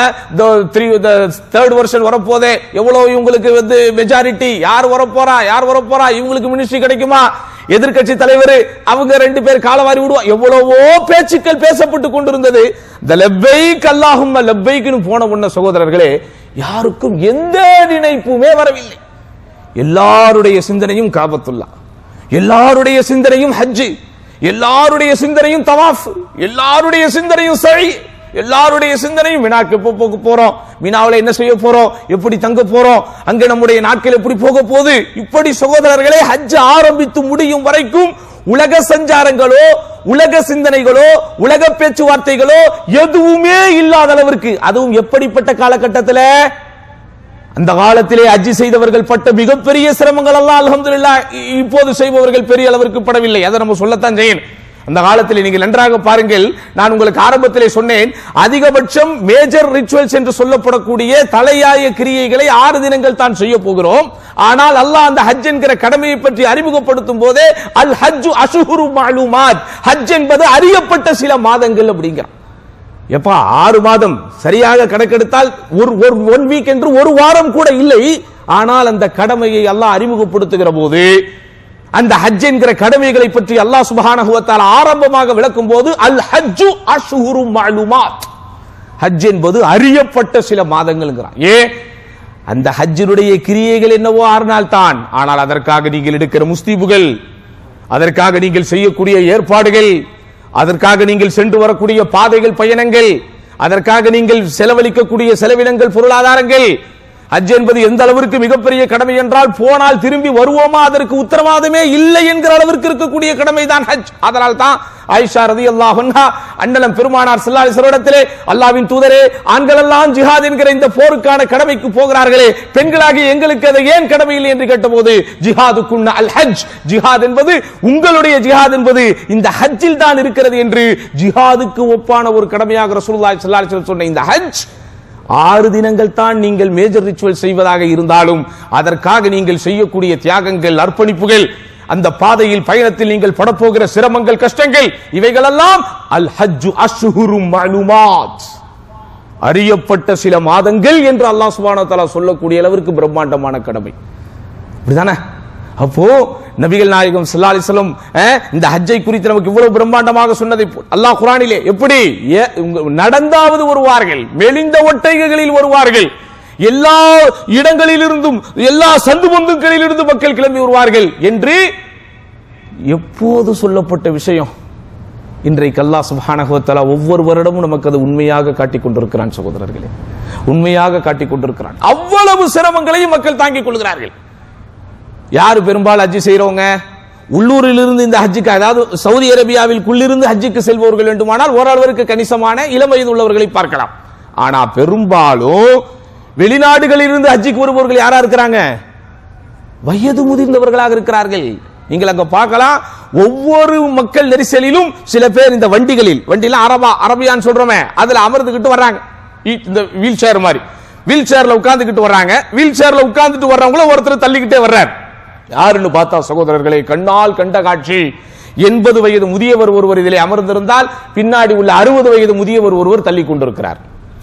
Speaker 2: தேர்ட் வருஷன் வரப்போதே எவ்வளவு இவங்களுக்கு வந்து மெஜாரிட்டி யார் வரப்போறா யார் வரப்போறா இவங்களுக்கு மினிஸ்ட்ரி கிடைக்குமா எதிர்க்கட்சி தலைவர் அவங்க ரெண்டு பேர் காலவாரி விடுவா எவ்வளவோ பேச்சுக்கள் பேசப்பட்டு கொண்டிருந்தது இந்த லெப்பைக் அல்லாஹும் லெப்பைக்குன்னு போன உடனே சகோதரர்களே யாருக்கும் எந்த நினைப்புமே வரவில்லை எல்லாருடைய சிந்தனையும் காபத்துல்லா எல்லாருடைய சிந்தனையும் ஹஜ்ஜு எல்லாருடைய சிந்தனையும் தவாஃப் எல்லாருடைய சிந்தனையும் சழி எல்லாருடைய சிந்தனையும் வினாக்கு எப்போ போக போறோம் மீனாவில் என்ன செய்ய போறோம் எப்படி தங்க போறோம் அங்க நம்முடைய நாட்கள் எப்படி போக போகுது இப்படி சகோதரர்களே ஹஜ் ஆரம்பித்து முடியும் வரைக்கும் உலக சஞ்சாரங்களோ உலக சிந்தனைகளோ உலக பேச்சுவார்த்தைகளோ எதுவுமே இல்லாத அளவிற்கு அதுவும் எப்படிப்பட்ட காலகட்டத்தில் அந்த காலத்திலே அஜி செய்தவர்கள் பட்ட மிகப்பெரிய சிரமங்கள் எல்லாம் அல்ஹம்துலில்லாஹ் இ- இப்போது செய்பவர்கள் பெரிய அளவிற்கு படவில்லை அதை நம்ம சொல்லத்தான் செய்யணும் அந்த காலத்தில் நீங்கள் நன்றாக பாருங்கள் நான் உங்களுக்கு ஆரம்பத்திலே சொன்னேன் அதிகபட்சம் மேஜர் ரிச்சுவல்ஸ் என்று சொல்லப்படக்கூடிய தலையாய கிரியைகளை ஆறு தினங்கள் தான் செய்ய போகிறோம் ஆனால் அல்லாஹ் அந்த ஹஜ் என்கிற கடமையை பற்றி அறிமுகப்படுத்தும் போதே அல் ஹஜ் அசுஹுரு மாலுமாத் ஹஜ் என்பது அறியப்பட்ட சில மாதங்கள் அப்படிங்கிறான் எப்பா ஆறு மாதம் சரியாக கணக்கெடுத்தால் ஒரு ஒரு ஒன் வீக் என்று ஒரு வாரம் கூட இல்லை ஆனால் அந்த கடமையை அல்லாஹ் அறிமுகப்படுத்துகிற போது அந்த ஹஜ் என்கிற கடமைகளை பற்றி அல்லாஹ் சுப்ஹானஹு வ தஆலா ஆரம்பமாக விளக்கும் போது அல் ஹஜ்ஜு அஷ்ஹுரு மஅலூமாத் ஹஜ் என்பது அறியப்பட்ட சில மாதங்கள்ங்கிறான் ஏன் அந்த ஹஜ்ஜினுடைய கிரியைகள் என்னவோ ஆறு நாள் தான் ஆனால் அதற்காக நீங்கள் எடுக்கிற முஸ்தீபுகள் அதற்காக நீங்கள் செய்யக்கூடிய ஏற்பாடுகள் அதற்காக நீங்கள் சென்று வரக்கூடிய பாதைகள் பயணங்கள் அதற்காக நீங்கள் செலவழிக்கக்கூடிய செலவினங்கள் பொருளாதாரங்கள் ஹஜ் என்பது எந்த அளவிற்கு மிகப்பெரிய கடமை என்றால் போனால் திரும்பி வருவோமா அதற்கு உத்தரவாதமே இல்லை என்கிற அளவிற்கு இருக்கக்கூடிய கடமை தான் ஹஜ் அதனால் தான் ஆயிஷா ரதி அல்லாஹா அண்ணலம் பெருமானார் செல்லாலிசரிடத்திலே அல்லாவின் தூதரே ஆண்கள் எல்லாம் ஜிஹாத் என்கிற இந்த போருக்கான கடமைக்கு போகிறார்களே பெண்களாகி எங்களுக்கு அது ஏன் கடமை இல்லை என்று கேட்டபோது ஜிஹாதுக்குன்ன அல் ஹஜ் ஜிஹாத் என்பது உங்களுடைய ஜிஹாத் என்பது இந்த ஹஜ்ஜில் தான் இருக்கிறது என்று ஜிஹாதுக்கு ஒப்பான ஒரு கடமையாக ரசூலுல்லாஹி ஸல்லல்லாஹு அலைஹி வஸல்லம் சொன்ன இந்த ஹஜ் ஆறு தினங்கள் தான் நீங்கள் மேஜர் ரிச்சுவல் செய்வதாக இருந்தாலும் அதற்காக நீங்கள் செய்யக்கூடிய தியாகங்கள் அர்ப்பணிப்புகள் அந்த பாதையில் பயணத்தில் நீங்கள் படப்போகிற சிரமங்கள் கஷ்டங்கள் இவைகளெல்லாம் அல் ஹஜ்ஜு அஷ்ஹுரும் மஅலூமாத் அறியப்பட்ட சில மாதங்கள் என்று அல்லாஹ் சுப்ஹானஹு வ தஆலா சொல்லக்கூடிய அளவிற்கு பிரம்மாண்டமான கடமை அப்படிதானே அப்போ நபிகள் நாயகம் ஸல்லல்லாஹு அலைஹி வஸல்லம் அஹ், இந்த ஹஜ்ஜை குறித்து நமக்கு இவ்வளவு பிரம்மாண்டமாக சொன்னதை போ- அல்லாஹ் குர்ஆனிலே எப்படி ஏ- உங்க- நடந்தாவது வருவார்கள் மெலிந்த ஒட்டகைகளில் வருவார்கள் எல்லா இடங்களிலிருந்தும் எல்லா சந்து பொந்துக்களிலிருந்து மக்கள் கிளம்பி வருவார்கள் என்று எப்போது சொல்லப்பட்ட விஷயம் இன்றைக்கு அல்லாஹ் சுப்ஹானஹு வ தஆலா ஒவ்வொரு வருடமும் நமக்கு அது உண்மையாக காட்டிக் கொண்டிருக்கிறான் சகோதரர்களே உண்மையாக காட்டிக் கொண்டிருக்கிறான் அவ்வளவு சிரமங்களையும் மக்கள் தாங்கிக் கொள்கிறார்கள் யாரு பெரும்பாலும் ஹஜ்ஜி செய்றவங்க உள்ளூரில் இருந்து இந்த ஹஜ்ஜுக்கு அதாவது சவுதி அரேபியாவில் குள்ளிருந்து ஹஜ்ஜுக்கு செல்பவர்கள் வேண்டுமானால் ஓரளவிற்கு கணிசமான இளம் வயது உள்ளவர்களை பார்க்கலாம் ஆனா பெரும்பாலும் வெளிநாடுகளில் இருந்து ஹஜ்ஜிக்கு வருபவர்கள் யாரா இருக்கிறாங்க வயது முதிர்ந்தவர்களாக இருக்கிறார்கள் நீங்கள் அங்க பார்க்கலாம் ஒவ்வொரு மக்கள் நெரிசலிலும் சில பேர் இந்த வண்டிகளில் வண்டியில அரபா அரபியான்னு சொல்றோமே அதுல அமர்ந்துகிட்டு வர்றாங்க இ- இந்த வீல் சேர் மாதிரி வீல் சேர்ல உட்கார்ந்துகிட்டு வர்றாங்க வீல் சேர்ல உட்கார்ந்துட்டு வர்றவங்கள ஒருத்தர் தள்ளிக்கிட்டே வர்றார் யாருன்னு பார்த்தா சகோதரர்களை கண்ணால் கண்ட காட்சி எண்பது வயது முதியவர் ஒருவர் இதிலே அமர்ந்திருந்தால் பின்னாடி உள்ள அறுபது வயது முதியவர் ஒருவர் தள்ளி கொண்டிருக்கிறார்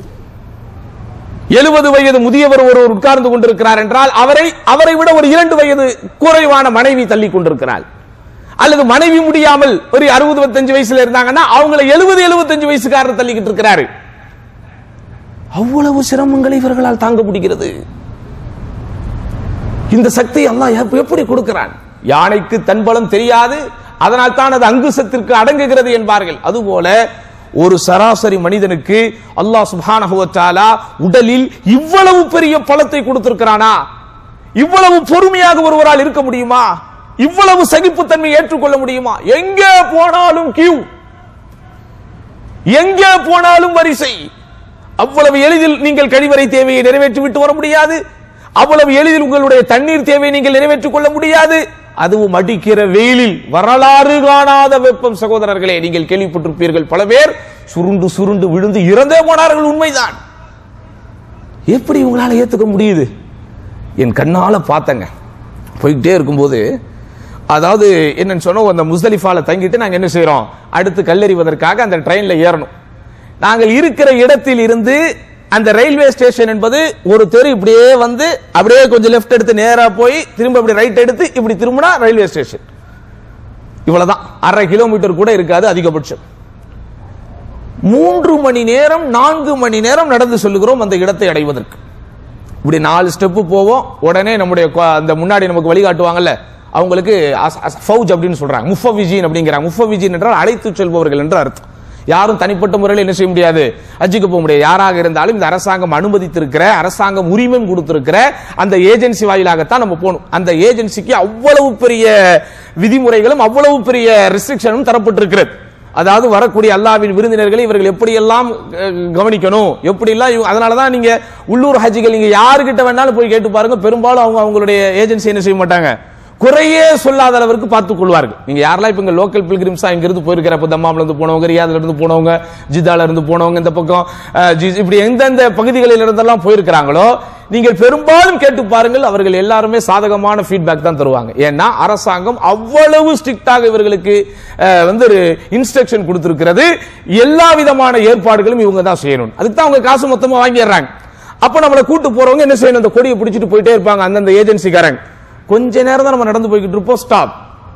Speaker 2: எழுபது வயது முதியவர் ஒருவர் உட்கார்ந்து கொண்டிருக்கிறார் என்றால் அவரை அவரை விட ஒரு இரண்டு வயது குறைவான மனைவி தள்ளி கொண்டிருக்கிறாள் அல்லது மனைவி முடியாமல் ஒரு அறுபது இருபத்தஞ்சு வயசுல இருந்தாங்கன்னா அவங்களை எழுபது எழுபத்தஞ்சு வயசுக்காரர் தள்ளிக்கிட்டு இருக்கிறாரு அவ்வளவு சிரமங்களை இவர்களால் தாங்க முடிகிறது இந்த சக்தி அல்லாஹ் எப்ப- எப்படி கொடுக்கிறான் யானைக்கு தன் பலம் தெரியாது அதனால் தான் அது அங்குசத்திற்கு அடங்குகிறது என்பார்கள் அதுபோல ஒரு சராசரி மனிதனுக்கு அல்லாஹ் சுப்ஹானஹு வ தஆலா உடலில் இவ்வளவு பெரிய பலத்தை கொடுத்திருக்கிறானா இவ்வளவு பொறுமையாக ஒருவரால் இருக்க முடியுமா இவ்வளவு சகிப்புத்தன்மை ஏற்றுக்கொள்ள முடியுமா எங்கே போனாலும் கியூ எங்கே போனாலும் வரிசை அவ்வளவு எளிதில் நீங்கள் கழிவறை தேவையை நிறைவேற்றி விட்டு வர முடியாது அவ்வளவு எளிதில் உங்களுடைய தண்ணீர் தேவையை நீங்கள் நிறைவேற்றிக் கொள்ள முடியாது அதுவும் அடிக்கிற வெயிலில் வரலாறு காணாத வெப்பம் சகோதரர்களே நீங்கள் கேள்விப்பட்டிருப்பீர்கள் பல பேர் சுருண்டு சுருண்டு விழுந்து இறந்தே போனார்கள் உண்மைதான் எப்படி உங்களால ஏத்துக்க முடியுது என் கண்ணால பார்த்தங்க போய்கிட்டே இருக்கும்போது அதாவது என்னன்னு சொன்னா அந்த முஸ்தலிஃபால தங்கிட்டு நாங்க என்ன செய்றோம் அடுத்து கல்லறிவதற்காக அந்த ட்ரெயின்ல ஏறணும் நாங்கள் இருக்கிற இடத்தில் இருந்து அந்த ரயில்வே ஸ்டேஷன் என்பது ஒரு தெரு இப்படியே வந்து அப்படியே கொஞ்சம் லெஃப்ட் எடுத்து நேரா போய் திரும்ப இப்படி ரைட் எடுத்து இப்படி திரும்பினா ரயில்வே ஸ்டேஷன் இவ்வளவுதான் அரை கிலோமீட்டர் கூட இருக்காது அதிகபட்சம் மூன்று மணி நேரம் நான்கு மணி நேரம் நடந்து சொல்லுகிறோம் அந்த இடத்தை அடைவதற்கு இப்படி நாலு ஸ்டெப்பு போவோம் உடனே நம்முடைய கொ- அந்த முன்னாடி நமக்கு வழிகாட்டுவாங்கல்ல அவங்களுக்கு அஸ்- அஸ்- ஃபௌஜ் அப்படின்னு சொல்றாங்க முஃபவிஜின் அப்படிங்கிறாங்க முஃபவிஜின் என்றால் அழைத்து செல்பவர்கள் என்று அர்த்தம் யாரும் தனிப்பட்ட முறையில் என்ன செய்ய முடியாது ஹஜ்ஜுக்கு போக முடியாது யாராக இருந்தாலும் இந்த அரசாங்கம் அனுமதித்திருக்கிற அரசாங்கம் உரிமம் கொடுத்திருக்கிற அந்த ஏஜென்சி வாயிலாகத்தான் நம்ம போகணும் அந்த ஏஜென்சிக்கு அவ்வளவு பெரிய விதிமுறைகளும் அவ்வளவு பெரிய ரெஸ்ட்ரிக்ஷனும் தரப்பட்டிருக்கிறது அதாவது வரக்கூடிய அல்லாவின் விருந்தினர்களை இவர்கள் எப்படியெல்லாம் அஹ், கவனிக்கணும் எப்படியெல்லாம் இவங்க- அதனால தான் நீங்க உள்ளூர் ஹஜ்ஜிகள் நீங்க யாருக்கிட்ட வேணாலும் போய் கேட்டு பாருங்க பெரும்பாலும் அவங்க அவங்களுடைய ஏஜென்சி என்ன செய்ய மாட்டாங்க குறையே சொல்லாத அளவிற்கு பார்த்துக் கொள்வார்கள் நீங்க யாரெல்லாம் இப்ப இங்க லோக்கல் பில்கிரிம்ஸா இங்க இருந்து போயிருக்கிற இப்ப தம்மாம்ல இருந்து போனவங்க ரியாதுல இருந்து போனவங்க ஜித்தால இருந்து போனவங்க இந்த பக்கம் அஹ், ஜி- இப்படி எந்தெந்த பகுதிகளில் இருந்தெல்லாம் போயிருக்கிறாங்களோ நீங்கள் பெரும்பாலும் கேட்டு பாருங்கள் அவர்கள் எல்லாருமே சாதகமான ஃபீட்பேக் தான் தருவாங்க ஏன்னா அரசாங்கம் அவ்வளவு ஸ்ட்ரிக்டாக இவர்களுக்கு அஹ், வந்து ஒரு இன்ஸ்ட்ரக்ஷன் கொடுத்திருக்கிறது எல்லா விதமான ஏற்பாடுகளும் இவங்க தான் செய்யணும் அதுக்கு தான் அவங்க காசு மொத்தமா வாங்கிடுறாங்க அப்ப நம்மளை கூட்டு போறவங்க என்ன செய்யணும் அந்த கொடியை பிடிச்சிட்டு போயிட்டே இருப்பாங்க அந்தந்த ஏஜென்சிக்காரங்க கொஞ்ச நேரம் தான் நம்ம நடந்து போய்கிட்டு இருப்போம் ஸ்டாப்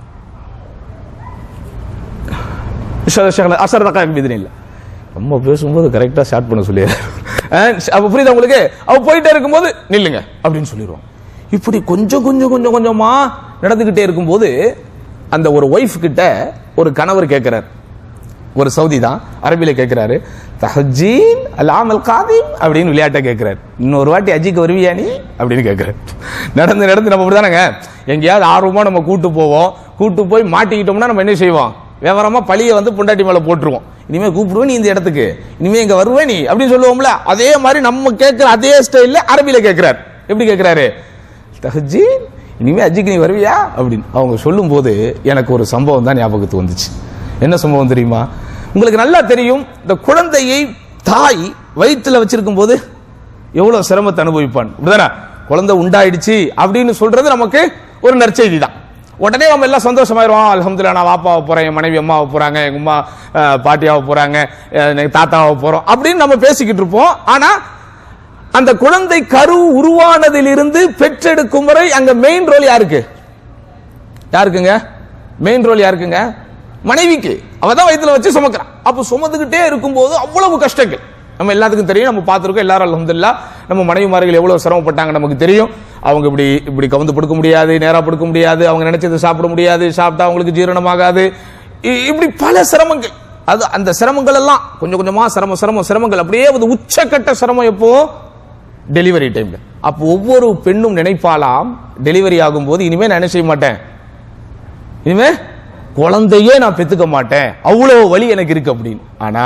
Speaker 2: அசர் தக்கா இல்லை நம்ம பேசும்போது கரெக்டா ஸ்டார்ட் பண்ண சொல்லி அப்ப புரியுதா உங்களுக்கு அவ போயிட்டே இருக்கும்போது நில்லுங்க அப்படின்னு சொல்லிடுவோம் இப்படி கொஞ்சம் கொஞ்சம் கொஞ்சம் கொஞ்சமா நடந்துகிட்டே இருக்கும்போது அந்த ஒரு ஒய்ஃப் கிட்ட ஒரு கணவர் கேட்கிறார் ஒரு சவுதி தான் அரபில கேட்கிறாரு தஹஜீன் அல்லாமல் காதீம் அப்படின்னு விளையாட்டா கேட்கிறாரு இன்னொரு வாட்டி அஜிக்கு வருவியா நீ அப்படின்னு கேட்கிறாரு நடந்து நடந்து நம்ம அப்படிதானங்க எங்கேயாவது ஆர்வமா நம்ம கூட்டு போவோம் கூட்டு போய் மாட்டிக்கிட்டோம்னா நம்ம என்ன செய்வோம் விவரமா பழிய வந்து பொண்டாட்டி மேல போட்டுருவோம் இனிமே கூப்பிடுவேன் நீ இந்த இடத்துக்கு இனிமே இங்க வருவே நீ அப்படின்னு சொல்லுவோம்ல அதே மாதிரி நம்ம கேட்கிற அதே ஸ்டைல்ல அரபில கேட்கிறார் எப்படி கேட்கிறாரு தஹஜீன் இனிமே அஜிக்கு நீ வருவியா அப்படின்னு அவங்க சொல்லும் போது எனக்கு ஒரு சம்பவம் தான் ஞாபகத்துக்கு வந்துச்சு என்ன சம்பவம் தெரியுமா உங்களுக்கு நல்லா தெரியும் இந்த குழந்தையை தாய் வயிற்றுல வச்சிருக்கும் போது எவ்வளவு சிரமத்தை அனுபவிப்பான் அப்படிதானே குழந்தை உண்டாயிடுச்சு அப்படின்னு சொல்றது நமக்கு ஒரு நற்செய்தி தான் உடனே நம்ம எல்லாம் சந்தோஷமாயிருவோம் அல்ஹம்துலில்லாஹ் நான் வாப்பாவை போறேன் என் மனைவி அம்மாவை போறாங்க எங்க அம்மா அஹ், பாட்டியாவை போறாங்க அஹ், எங்க தாத்தாவை போறோம் அப்படின்னு நம்ம பேசிக்கிட்டு இருப்போம் ஆனா அந்த குழந்தை கரு உருவானதிலிருந்து பெற்றெடுக்கும் வரை அங்க மெயின் ரோல் யாருக்கு யாருக்குங்க மெயின் ரோல் யாருக்குங்க மனைவிக்கு அவ தான் வயித்துல வச்சு சுமக்கிறான் அப்ப சுமந்துகிட்டே இருக்கும்போது அவ்வளவு கஷ்டங்கள் நம்ம எல்லாத்துக்கும் தெரியும் நம்ம பார்த்திருக்கோம் எல்லாரும் அல்ஹம்துலில்லாஹ் நம்ம மனைவிமார்கள் எவ்வளவு சிரமப்பட்டாங்க நமக்கு தெரியும் அவங்க இப்படி இப்படி கவுந்து படுக்க முடியாது நேரா படுக்க முடியாது அவங்க நினைச்சது சாப்பிட முடியாது சாப்பிட்டா அவங்களுக்கு ஜீரணமாகாது இ- இப்படி பல சிரமங்கள் அது அந்த சிரமங்கள் எல்லாம் கொஞ்சம் கொஞ்சமா சிரமம் சிரமம் சிரமங்கள் அப்படியே ஒரு உச்சக்கட்ட சிரமம் எப்போ டெலிவரி டைம்ல அப்போ ஒவ்வொரு பெண்ணும் நினைப்பாலாம் டெலிவரி ஆகும்போது இனிமே நான் என்ன செய்ய மாட்டேன் இனிமே குழந்தையே நான் பெத்துக்க மாட்டேன் அவ்வளவு வலி எனக்கு இருக்கு அப்படின்னு ஆனா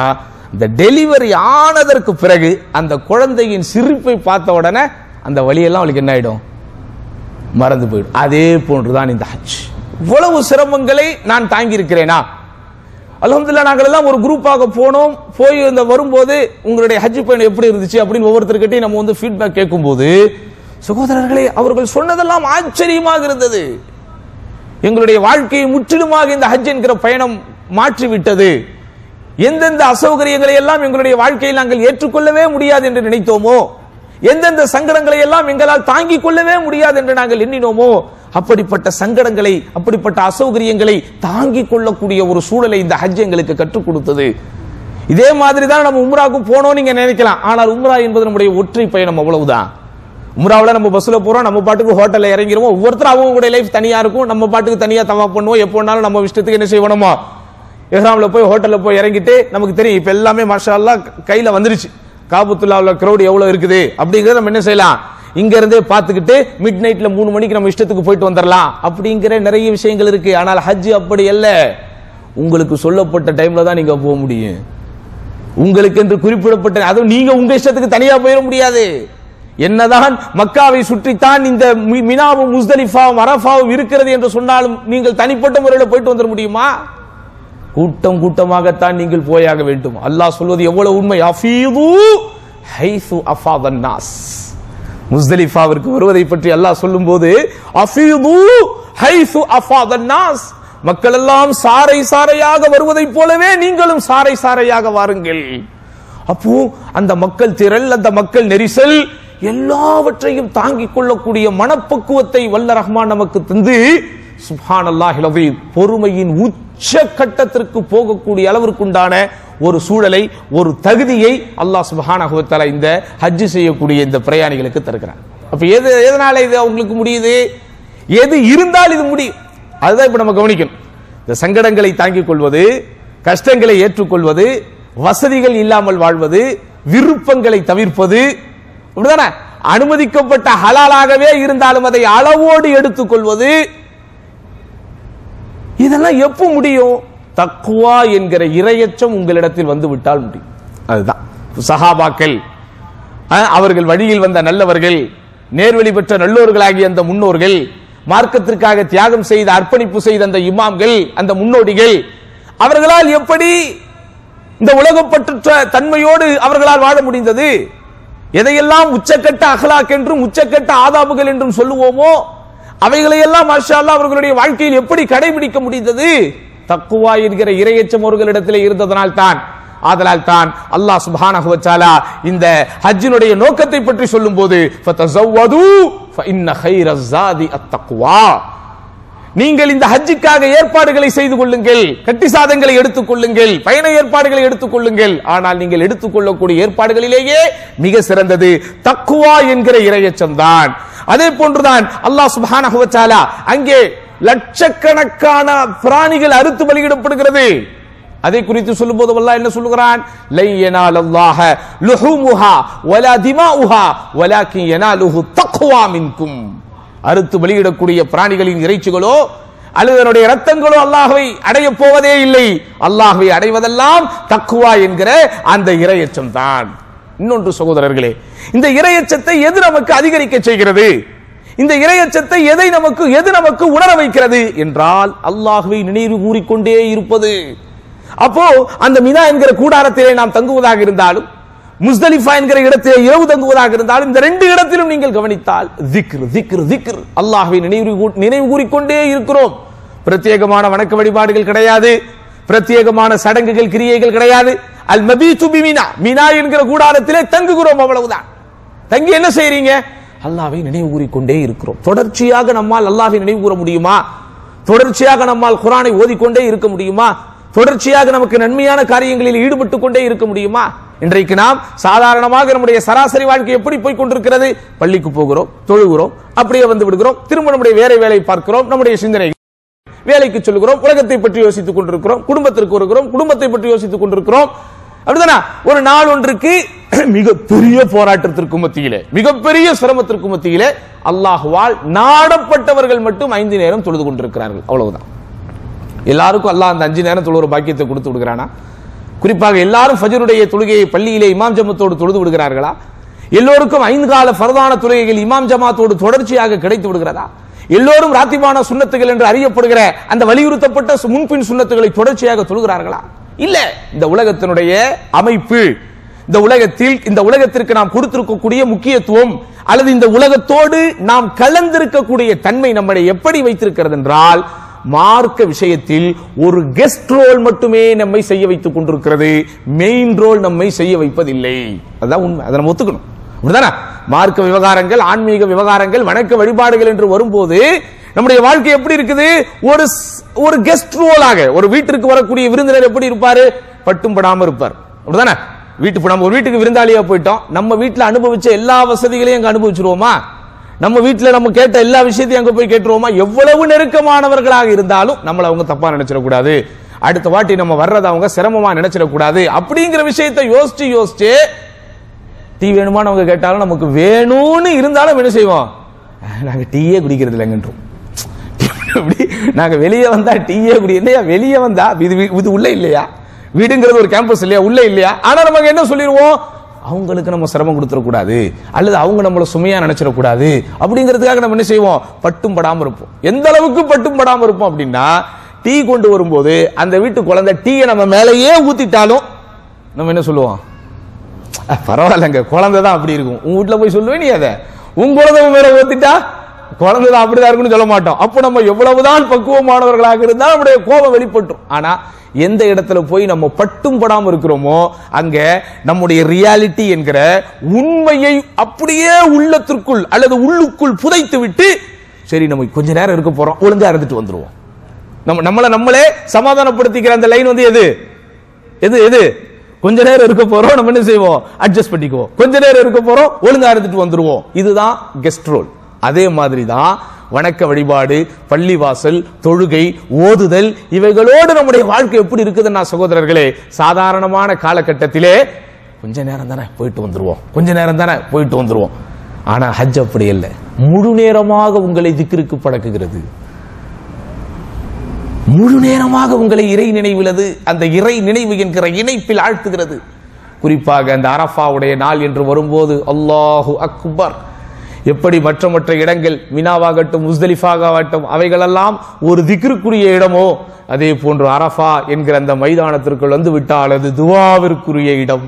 Speaker 2: இந்த டெலிவரி ஆனதற்கு பிறகு அந்த குழந்தையின் சிரிப்பை பார்த்த உடனே அந்த வழியெல்லாம் அவளுக்கு என்ன ஆயிடும் மறந்து போயிடும் அதே போன்றுதான் இந்த ஹஜ் இவ்வளவு சிரமங்களை நான் தாங்கி இருக்கிறேனா அல்ஹம்துலில்லாஹ் நாங்கள் எல்லாம் ஒரு குரூப்பாக போனோம் போய் இந்த வரும்போது உங்களுடைய ஹஜ் பயணம் எப்படி இருந்துச்சு அப்படின்னு ஒவ்வொருத்தர்கிட்டையும் நம்ம வந்து ஃபீட்பேக் கேட்கும்போது சகோதரர்களே அவர்கள் சொன்னதெல்லாம் ஆச்சரியமாக இருந்தது எங்களுடைய வாழ்க்கையை முற்றிலுமாக இந்த ஹஜ் என்கிற பயணம் மாற்றி விட்டது எந்தெந்த அசௌகரியங்களை எல்லாம் எங்களுடைய வாழ்க்கையில் நாங்கள் ஏற்றுக்கொள்ளவே முடியாது என்று நினைத்தோமோ எந்தெந்த சங்கடங்களை எல்லாம் எங்களால் தாங்கிக் கொள்ளவே முடியாது என்று நாங்கள் எண்ணினோமோ அப்படிப்பட்ட சங்கடங்களை அப்படிப்பட்ட அசௌகரியங்களை தாங்கிக் கொள்ளக்கூடிய ஒரு சூழலை இந்த ஹஜ் எங்களுக்கு கற்றுக் கொடுத்தது இதே மாதிரி தான் நம்ம உம்ராவுக்கு போனோம் நீங்க நினைக்கலாம் ஆனால் உம்ரா என்பது நம்முடைய ஒற்றை பயணம் அவ்வளவுதான் உம்ராவில் நம்ம பஸ்ல போறோம் நம்ம பாட்டுக்கு ஹோட்டல்ல இறங்கிடுவோம் ஒவ்வொருத்தரும் அவங்களுடைய லைஃப் தனியா இருக்கும் நம்ம பாட்டுக்கு தனியா தவா பண்ணுவோம் எப்போ வேணாலும் நம்ம இஷ்டத்துக்கு என்ன செய்யணுமோ எஹ்ராம்ல போய் ஹோட்டல்ல போய் இறங்கிட்டு நமக்கு தெரியும் இப்ப எல்லாமே மாஷா அல்லாஹ் கையில வந்துருச்சு காபத்துல்லாவுல கிரௌட் எவ்வளவு இருக்குது அப்படிங்கறத நம்ம என்ன செய்யலாம் இங்க இருந்தே பார்த்துக்கிட்டு மிட் நைட்ல மூணு மணிக்கு நம்ம இஷ்டத்துக்கு போயிட்டு வந்துடலாம் அப்படிங்கிற நிறைய விஷயங்கள் இருக்கு ஆனால் ஹஜ் அப்படி அல்ல உங்களுக்கு சொல்லப்பட்ட டைம்ல தான் நீங்க போக முடியும் உங்களுக்கு என்று குறிப்பிடப்பட்ட அதுவும் நீங்க உங்க இஷ்டத்துக்கு தனியா போயிட முடியாது என்னதான் மக்காவை சுற்றித்தான் இந்த மி- மினாவும் முஸ்தலிஃபாவும் அரஃபாவும் இருக்கிறது என்று சொன்னாலும் நீங்கள் தனிப்பட்ட முறையில் போயிட்டு வந்துட முடியுமா கூட்டம் கூட்டமாகத்தான் நீங்கள் போயாக வேண்டும் அல்லாஹ் சொல்வது எவ்வளவு உண்மை அஃபீது ஹைசு அஃபாதன் நாஸ் முஸ்தலிஃபாவிற்கு வருவதை பற்றி அல்லாஹ் சொல்லும்போது அஃபீது ஹைசு அஃபாதன் நாஸ் மக்கள் எல்லாம் சாறை சாறையாக வருவதைப் போலவே நீங்களும் சாறை சாறையாக வாருங்கள் அப்போ அந்த மக்கள் திரள் அந்த மக்கள் நெரிசல் எல்லாவற்றையும் தாங்கிக் கொள்ளக்கூடிய மனப்பக்குவத்தை வல்ல ரஹ்மான் நமக்கு தந்து சுப்ஹானல்லாஹில் அஸீம் பொறுமையின் உச்ச கட்டத்திற்கு போகக்கூடிய அளவிற்குண்டான ஒரு சூழலை ஒரு தகுதியை அல்லாஹ் சுப்ஹானஹு வ தஆலா இந்த ஹஜ் செய்யக்கூடிய இந்த பிரயாணிகளுக்கு தருகிறான் அப்ப எது எதனால இது அவங்களுக்கு முடியுது எது இருந்தால் இது முடியும் அதுதான் இப்ப நம்ம கவனிக்கணும் இந்த சங்கடங்களை தாங்கிக் கொள்வது கஷ்டங்களை ஏற்றுக்கொள்வது வசதிகள் இல்லாமல் வாழ்வது விருப்பங்களை தவிர்ப்பது இப்படிதானே அனுமதிக்கப்பட்ட ஹலாலாகவே இருந்தாலும் அதை அளவோடு எடுத்துக்கொள்வது இதெல்லாம் எப்போ முடியும் தக்குவா என்கிற இரையச்சம் உங்களிடத்தில் வந்து விட்டால் முடியும் அதுதான் சஹாபாக்கள் அஹ், அவர்கள் வழியில் வந்த நல்லவர்கள் நேர்வழி பெற்ற நல்லோர்களாகிய அந்த முன்னோர்கள் மார்க்கத்திற்காக தியாகம் செய்த அர்ப்பணிப்பு செய்த அந்த இமாம்கள் அந்த முன்னோடிகள் அவர்களால் எப்படி இந்த உலகப்பற்ற தன்மையோடு அவர்களால் வாழ முடிந்தது எதையெல்லாம் உச்சக்கட்ட அகலாக் என்றும் உச்சக்கட்ட ஆதாபுகள் என்றும் சொல்லுவோமோ அவைகளையெல்லாம் மாஷா அல்லாஹ் அவர்களுடைய வாழ்க்கையில் எப்படி கடைபிடிக்க முடிந்தது தக்குவா என்கிற இரையச்சம் அவர்களிடத்தில் இருந்ததனால் தான் ஆதலால் தான் அல்லாஹ் சுப்ஹானஹு வ தஆலா இந்த ஹஜ்ஜினுடைய நோக்கத்தை பற்றி சொல்லும்போது ஃபதஸவ்வது ஃபஇன்ன கைரஸ் ஸாதி அத்தக்வா நீங்கள் இந்த ஹஜ்ஜுக்காக ஏற்பாடுகளை செய்து கொள்ளுங்கள் கட்டி சாதங்களை எடுத்துக் கொள்ளுங்கள் பயண ஏற்பாடுகளை எடுத்துக் கொள்ளுங்கள் ஆனால் நீங்கள் எடுத்துக்கொள்ளக்கூடிய ஏற்பாடுகளிலேயே மிக சிறந்தது தக்குவா என்கிற இரையச்சம் தான் அதே போன்றுதான் அல்லாஹ் சுப்ஹானஹு வ தஆலா அங்கே லட்சக்கணக்கான பிராணிகள் அறுத்து பலியிடப்படுகிறது அதை குறித்து சொல்லும்போது அல்லாஹ் என்ன சொல்லுகிறான் லை யனால் அல்லாஹ லுஹுமுஹா வலா திமாஉஹா வலாக்கின் யனாலுஹு தக்வா மின்கும் அறுத்து பலியிடக்கூடிய பிராணிகளின் இறைச்சிகளோ அல்லது அதனுடைய ரத்தங்களோ அல்லாஹ்வை அடைய போவதே இல்லை அல்லாஹ்வை அடைவதெல்லாம் தக்குவா என்கிற அந்த இரையச்சம் தான் இன்னொன்று சகோதரர்களே இந்த இரையச்சத்தை எது நமக்கு அதிகரிக்க செய்கிறது இந்த இரையச்சத்தை எதை நமக்கு எது நமக்கு உணர வைக்கிறது என்றால் அல்லாஹ்வை நினைவு கூறிக்கொண்டே இருப்பது அப்போ அந்த மினா என்கிற கூடாரத்திலே நாம் தங்குவதாக இருந்தாலும் முஸ்தலிஃபா என்கிற இடத்திலே இரவு தங்குவதாக இருந்தாலும் இந்த ரெண்டு இடத்திலும் நீங்கள் கவனித்தால் திக்ர் திக்ர் திக்ர் அல்லாஹ்வை நினைவு கூ- நினைவு கூறிக்கொண்டே இருக்கிறோம் பிரத்யேகமான வணக்க வழிபாடுகள் கிடையாது பிரத்யேகமான சடங்குகள் கிரியைகள் கிடையாது அல் மபீது பிமினா மினா என்கிற கூடாரத்திலே தங்குகிறோம் அவ்வளவுதான் தங்கி என்ன செய்றீங்க அல்லாஹ்வை நினைவு கூறிக்கொண்டே இருக்கிறோம் தொடர்ச்சியாக நம்மால் அல்லாஹ்வை நினைவு கூற முடியுமா தொடர்ச்சியாக நம்மால் குரானை ஓதிக்கொண்டே இருக்க முடியுமா தொடர்ச்சியாக நமக்கு நன்மையான காரியங்களில் ஈடுபட்டு கொண்டே இருக்க முடியுமா இன்றைக்கு நாம் சாதாரணமாக நம்முடைய சராசரி வாழ்க்கை எப்படி போய் கொண்டிருக்கிறது பள்ளிக்கு போகிறோம் தொழுகிறோம் அப்படியே வந்து விடுகிறோம் திரும்ப நம்முடைய வேலை வேலை பார்க்கிறோம் நம்முடைய சிந்தனை வேலைக்கு சொல்லுகிறோம் உலகத்தை பற்றி யோசித்துக் கொண்டிருக்கிறோம் குடும்பத்திற்கு வருகிறோம் குடும்பத்தை பற்றி யோசித்துக் கொண்டிருக்கிறோம் அப்படிதானா ஒரு நாள் ஒன்றுக்கு மிகப்பெரிய போராட்டத்திற்கு மத்தியிலே மிகப்பெரிய சிரமத்திற்கு மத்தியிலே அல்லாஹுவால் நாடப்பட்டவர்கள் மட்டும் ஐந்து நேரம் தொழுது கொண்டிருக்கிறார்கள் அவ்வளவுதான் எல்லாருக்கும் அல்லாஹ் அந்த அஞ்சு நேரம் தொழுகிற பாக்கியத்தை கொடுத்து விடுகிறானா குறிப்பாக எல்லாரும் ஃபஜருடைய தொழுகையை பள்ளியிலே இமாம் ஜமாத்தோடு தொழுது விடுகிறார்களா எல்லோருக்கும் ஐந்து கால ஃபர்தான தொழுகைகள் இமாம் ஜமாத்தோடு தொடர்ச்சியாக கிடைத்து விடுகிறதா எல்லோரும் ராத்திபான சுன்னத்துகள் என்று அறியப்படுகிற அந்த வலியுறுத்தப்பட்ட சு- முன்பின் சுன்னத்துகளை தொடர்ச்சியாக தொழுகிறார்களா இல்ல இந்த உலகத்தினுடைய அமைப்பு இந்த உலகத்தில் இந்த உலகத்திற்கு நாம் கொடுத்திருக்கக்கூடிய முக்கியத்துவம் அல்லது இந்த உலகத்தோடு நாம் கலந்திருக்கக்கூடிய தன்மை நம்மளை எப்படி வைத்திருக்கிறது என்றால் மார்க்க விஷயத்தில் ஒரு கெஸ்ட் ரோல் மட்டுமே நம்மை செய்ய வைத்துக் கொண்டிருக்கிறது மெயின் ரோல் நம்மை செய்ய வைப்பதில்லை அதுதான் உண்மை அதை நம்ம ஒத்துக்கணும் அப்படிதானே மார்க்க விவகாரங்கள் ஆன்மீக விவகாரங்கள் வணக்க வழிபாடுகள் என்று வரும்போது நம்முடைய வாழ்க்கை எப்படி இருக்குது ஒரு ஸ்- ஒரு கெஸ்ட் ரோலாக ஒரு வீட்டிற்கு வரக்கூடிய விருந்தினர் எப்படி இருப்பாரு பட்டும் படாம இருப்பார் அப்படிதானே வீட்டுக்கு நம்ம ஒரு வீட்டுக்கு விருந்தாளியா போயிட்டோம் நம்ம வீட்டுல அனுபவிச்ச எல்லா வசதிகளையும் அங்க அனுபவிச்சிருவோமா நம்ம வீட்டுல நம்ம கேட்ட எல்லா விஷயத்தையும் அங்க போய் கேட்டுருவோமா எவ்வளவு நெருக்கமானவர்களாக இருந்தாலும் நம்மள அவங்க தப்பா நினைச்சிடக்கூடாது அடுத்த வாட்டி நம்ம வர்றத அவங்க சிரமமா நினைச்சிடக்கூடாது அப்படிங்கிற விஷயத்தை யோசிச்சு யோசிச்சு டீ வேணுமான்னு அவங்க கேட்டாலும் நமக்கு வேணும்னு இருந்தாலும் என்ன செய்வோம் அஹ், நாங்க டீயே குடிக்கிறது இல்லைங்கன்றோம் இப்படி நாங்க வெளியே வந்தா டீயே குடி இல்லையா வெளியே வந்தா இது வீ- இது உள்ள இல்லையா வீடுங்கிறது ஒரு கேம்பஸ் இல்லையா உள்ள இல்லையா ஆனா நமக்கு என்ன சொல்லிடுவோம் அவங்களுக்கு நம்ம சிரமம் கொடுத்துடக்கூடாது அல்லது அவங்க நம்மள சுமையா நினைச்சிடக்கூடாது அப்படிங்கிறதுக்காக நம்ம என்ன செய்வோம் பட்டும் படாம இருப்போம் எந்த அளவுக்கு பட்டும் படாம இருப்போம் அப்படின்னா டீ கொண்டு வரும்போது அந்த வீட்டு குழந்தை டீயை நம்ம மேலேயே ஊத்திட்டாலும் நம்ம என்ன சொல்லுவோம் அஹ், பரவாயில்லைங்க குழந்தை தான் அப்படி இருக்கும் உங்க வீட்டுல போய் சொல்லுவே நீ அதை உங்க குழந்தை உன் மேல ஊத்திட்டா குழந்தை தான் அப்படிதான் இருக்குன்னு சொல்ல மாட்டோம் அப்போ நம்ம எவ்வளவுதான் பக்குவமானவர்களாக இருந்தா நம்முடைய கோபம் வெளிப்பட்டுரும் ஆனா எந்த இடத்துல போய் நம்ம பட்டும் படாம இருக்கிறோமோ அங்க நம்முடைய ரியாலிட்டி என்கிற உண்மையை அப்படியே உள்ளத்திற்குள் அல்லது உள்ளுக்குள் புதைத்து விட்டு சரி நம்ம கொஞ்ச நேரம் இருக்க போறோம் ஒழுங்கா இருந்துட்டு வந்துருவோம் நம்ம நம்மளை நம்மளே சமாதானப்படுத்திக்கிற அந்த லைன் வந்து எது எது எது கொஞ்ச நேரம் இருக்க போறோம் நம்ம என்ன செய்வோம் அட்ஜஸ்ட் பண்ணிக்குவோம் கொஞ்ச நேரம் இருக்க போறோம் ஒழுங்கா இருந்துட்டு வந்துருவோம் இதுதான் கெஸ்ட் ரோல் அதே மாதிரி தான் வணக்க வழிபாடு பள்ளிவாசல் தொழுகை ஓதுதல் இவைகளோடு நம்முடைய வாழ்க்கை எப்படி இருக்குதுன்னா சகோதரர்களே சாதாரணமான காலகட்டத்திலே கொஞ்ச நேரம் தானே போயிட்டு வந்துருவோம் கொஞ்ச நேரம் தானே போயிட்டு வந்துருவோம் ஆனா ஹஜ் அப்படி இல்லை முழு நேரமாக உங்களை திக்கிற்கு பழக்குகிறது முழு நேரமாக உங்களை இறை நினைவிலது அந்த இறை நினைவு என்கிற இணைப்பில் ஆழ்த்துகிறது குறிப்பாக அந்த அரஃபாவுடைய நாள் என்று வரும்போது அல்லாஹு அக்பர் எப்படி மற்ற மற்ற இடங்கள் மினாவாகட்டும் முஸ்தலிஃபாகட்டும் அவைகளெல்லாம் ஒரு திக்ருக்குரிய இடமோ அதே போன்று அரஃபா என்கிற அந்த மைதானத்திற்குள் வந்து விட்டால் அது துவாவிற்குரிய இடம்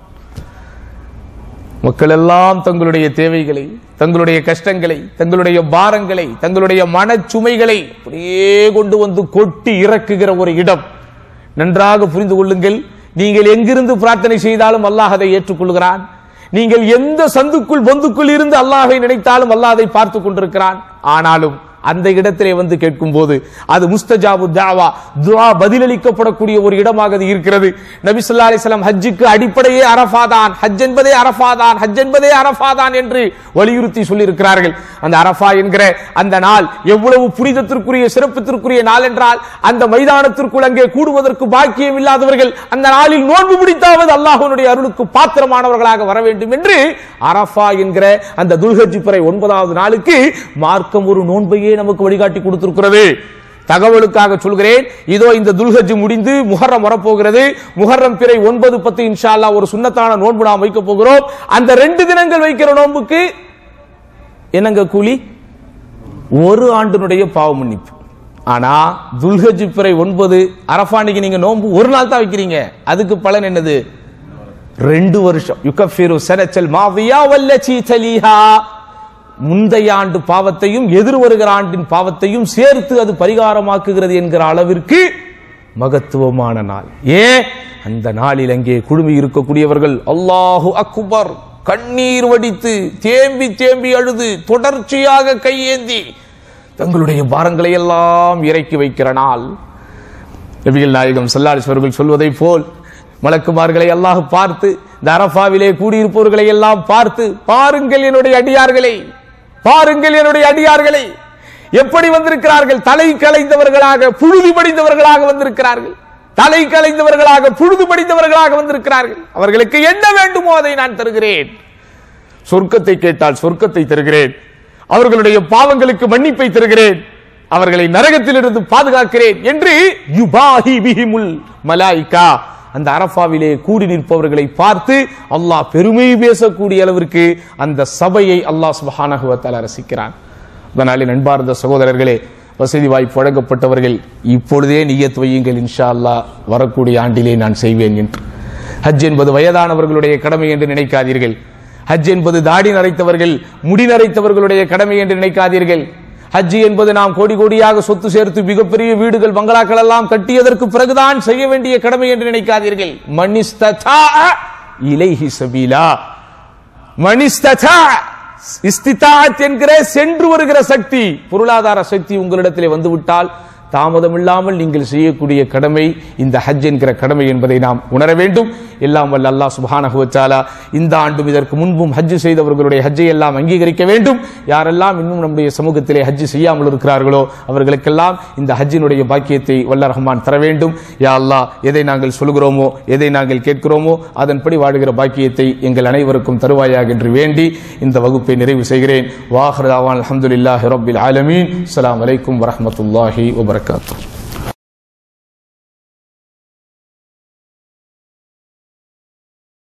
Speaker 2: மக்கள் எல்லாம் தங்களுடைய தேவைகளை தங்களுடைய கஷ்டங்களை தங்களுடைய பாரங்களை தங்களுடைய மனச்சுமைகளை அப்படியே கொண்டு வந்து கொட்டி இறக்குகிற ஒரு இடம் நன்றாக புரிந்து கொள்ளுங்கள் நீங்கள் எங்கிருந்து பிரார்த்தனை செய்தாலும் அல்லாஹ் அதை ஏற்றுக்கொள்கிறான் நீங்கள் எந்த சந்துக்குள் பொந்துக்குள் இருந்து அல்லாஹை நினைத்தாலும் அல்லாஹ் அதை பார்த்து கொண்டிருக்கிறான் ஆனாலும் அந்த இடத்திலே வந்து கேட்கும் போது அது முஸ்தஜாபு தாவா துவா பதிலளிக்கப்படக்கூடிய ஒரு இடமாக அது இருக்கிறது நபி ஸல்லல்லாஹு அலைஹி வஸல்லம் ஹஜ்ஜுக்கு அடிப்படையே அரஃபாதான் ஹஜ் என்பதே அரஃபாதான் ஹஜ் என்பதே அரஃபாதான் என்று வலியுறுத்தி சொல்லி இருக்கிறார்கள் அந்த அரஃபா என்கிற அந்த நாள் எவ்வளவு புனிதத்திற்குரிய சிறப்பத்திற்குரிய நாள் என்றால் அந்த மைதானத்திற்குள் அங்கே கூடுவதற்கு பாக்கியம் இல்லாதவர்கள் அந்த நாளில் நோன்பு பிடித்தாவது அல்லாஹ்வுடைய அருளுக்கு பாத்திரமானவர்களாக வர வேண்டும் என்று அரஃபா என்கிற அந்த துல்ஹஜ் பிறை ஒன்பதாவது நாளுக்கு மார்க்கம் ஒரு நோன்பையே நமக்கு வழிகாட்டி கொடுத்திருக்கிறது தகவலுக்காக சொல்கிறேன் இதோ இந்த துல்ஹஜ் முடிந்து முஹர்ரம் வரப்போகிறது முஹர்ரம் பிறை ஒன்பது பத்து இன்ஷா அல்லாஹ் ஒரு சுன்னத்தான நோன்பு நாம் வைக்க போகிறோம் அந்த ரெண்டு தினங்கள் வைக்கிற நோன்புக்கு என்னங்க கூலி ஒரு ஆண்டினுடைய பாவ மன்னிப்பு ஆனா துல்ஹஜ் பிறை ஒன்பது அரஃபானிக்கு நீங்க நோன்பு ஒரு நாள் தான் வைக்கிறீங்க அதுக்கு பலன் என்னது ரெண்டு வருஷம் யுகஃபிரு சனச்சல் மாவியா வல்லச்சி தலீஹா முந்தைய ஆண்டு பாவத்தையும் எதிர் வருகிற ஆண்டின் பாவத்தையும் சேர்த்து அது பரிகாரமாக்குகிறது என்கிற அளவிற்கு மகத்துவமான நாள் ஏன் அந்த நாளில் அங்கே குழுமி இருக்கக்கூடியவர்கள் அல்லாஹு அக்பர் கண்ணீர் வடித்து தேம்பி தேம்பி அழுது தொடர்ச்சியாக கையேந்தி தங்களுடைய பாரங்களை எல்லாம் இறக்கி வைக்கிற நாள் நபிகள் நாயகம் சல்லாரிஸ்வர்கள் சொல்வதை போல் மலக்குமார்களை அல்லாஹ் பார்த்து இந்த அரஃபாவிலே கூடியிருப்பவர்களை எல்லாம் பார்த்து பாருங்கள் என்னுடைய அடியார்களை பாருங்கள் என்னுடைய அடியார்களை எப்படி வந்திருக்கிறார்கள் தலை கலைந்தவர்களாக புழுதி படிந்தவர்களாக வந்திருக்கிறார்கள் தலை கலைந்தவர்களாக புழுது படித்தவர்களாக வந்திருக்கிறார்கள் அவர்களுக்கு என்ன வேண்டுமோ அதை நான் தருகிறேன் சொர்க்கத்தை கேட்டால் சொர்க்கத்தை தருகிறேன் அவர்களுடைய பாவங்களுக்கு மன்னிப்பை தருகிறேன் அவர்களை நரகத்திலிருந்து பாதுகாக்கிறேன் என்று யுபாஹி பிஹிமுல் மலாயிகா அந்த அரஃபாவிலே கூடி நிற்பவர்களை பார்த்து அல்லாஹ் பெருமை பேசக்கூடிய அளவிற்கு அந்த சபையை அல்லாஹ் சுபஹானஹு வ தஆலா ரசிக்கிறான் அதனாலே நண்பார்ந்த சகோதரர்களே வசதி வாய்ப்பு வழங்கப்பட்டவர்கள் இப்பொழுதே நியத் வையுங்கள் இன்ஷா அல்லாஹ் வரக்கூடிய ஆண்டிலே நான் செய்வேன் என்று ஹஜ் என்பது வயதானவர்களுடைய கடமை என்று நினைக்காதீர்கள் ஹஜ் என்பது தாடி நரைத்தவர்கள் முடி நரைத்தவர்களுடைய கடமை என்று நினைக்காதீர்கள் ஹஜ் என்பது நாம் கோடி கோடியாக சொத்து சேர்த்து மிகப்பெரிய வீடுகள் பங்களாக்கள் எல்லாம் கட்டியதற்கு பிறகுதான் செய்ய வேண்டிய கடமை என்று நினைக்காதீர்கள் மனிஸ்ததா இலைஹி சபீலா மனிஸ்ததா இஸ்திதாத் என்கிற சென்று வருகிற சக்தி பொருளாதார சக்தி உங்களிடத்திலே வந்துவிட்டால் தாமதம் இல்லாமல் நீங்கள் செய்யக்கூடிய கடமை இந்த ஹஜ் என்கிற கடமை என்பதை நாம் உணர வேண்டும் எல்லாம் வல்ல அல்லாஹ் சுப்ஹானஹு வ தஆலா இந்த ஆண்டும் இதற்கு முன்பும் ஹஜ் செய்தவர்களுடைய ஹஜ்ஜை எல்லாம் அங்கீகரிக்க வேண்டும் யாரெல்லாம் இன்னும் நம்முடைய சமூகத்திலே ஹஜ் செய்யாமல் இருக்கிறார்களோ அவர்களுக்கெல்லாம் இந்த ஹஜ்ஜினுடைய பாக்கியத்தை வல்ல ரஹ்மான் தர வேண்டும் யா அல்லாஹ் எதை நாங்கள் சொல்கிறோமோ எதை நாங்கள் கேட்கிறோமோ அதன்படி வாழுகிற பாக்கியத்தை எங்கள் அனைவருக்கும் தருவாயாக என்று வேண்டி இந்த வகுப்பை நிறைவு செய்கிறேன் வாஹ்ரதாவான் அல்ஹம்துலில்லாஹி ரப்பில் ஆலமீன் அஸ்ஸலாமு அலைக்கும் வரஹ்மத்துல்லாஹி வபரகாத்துஹு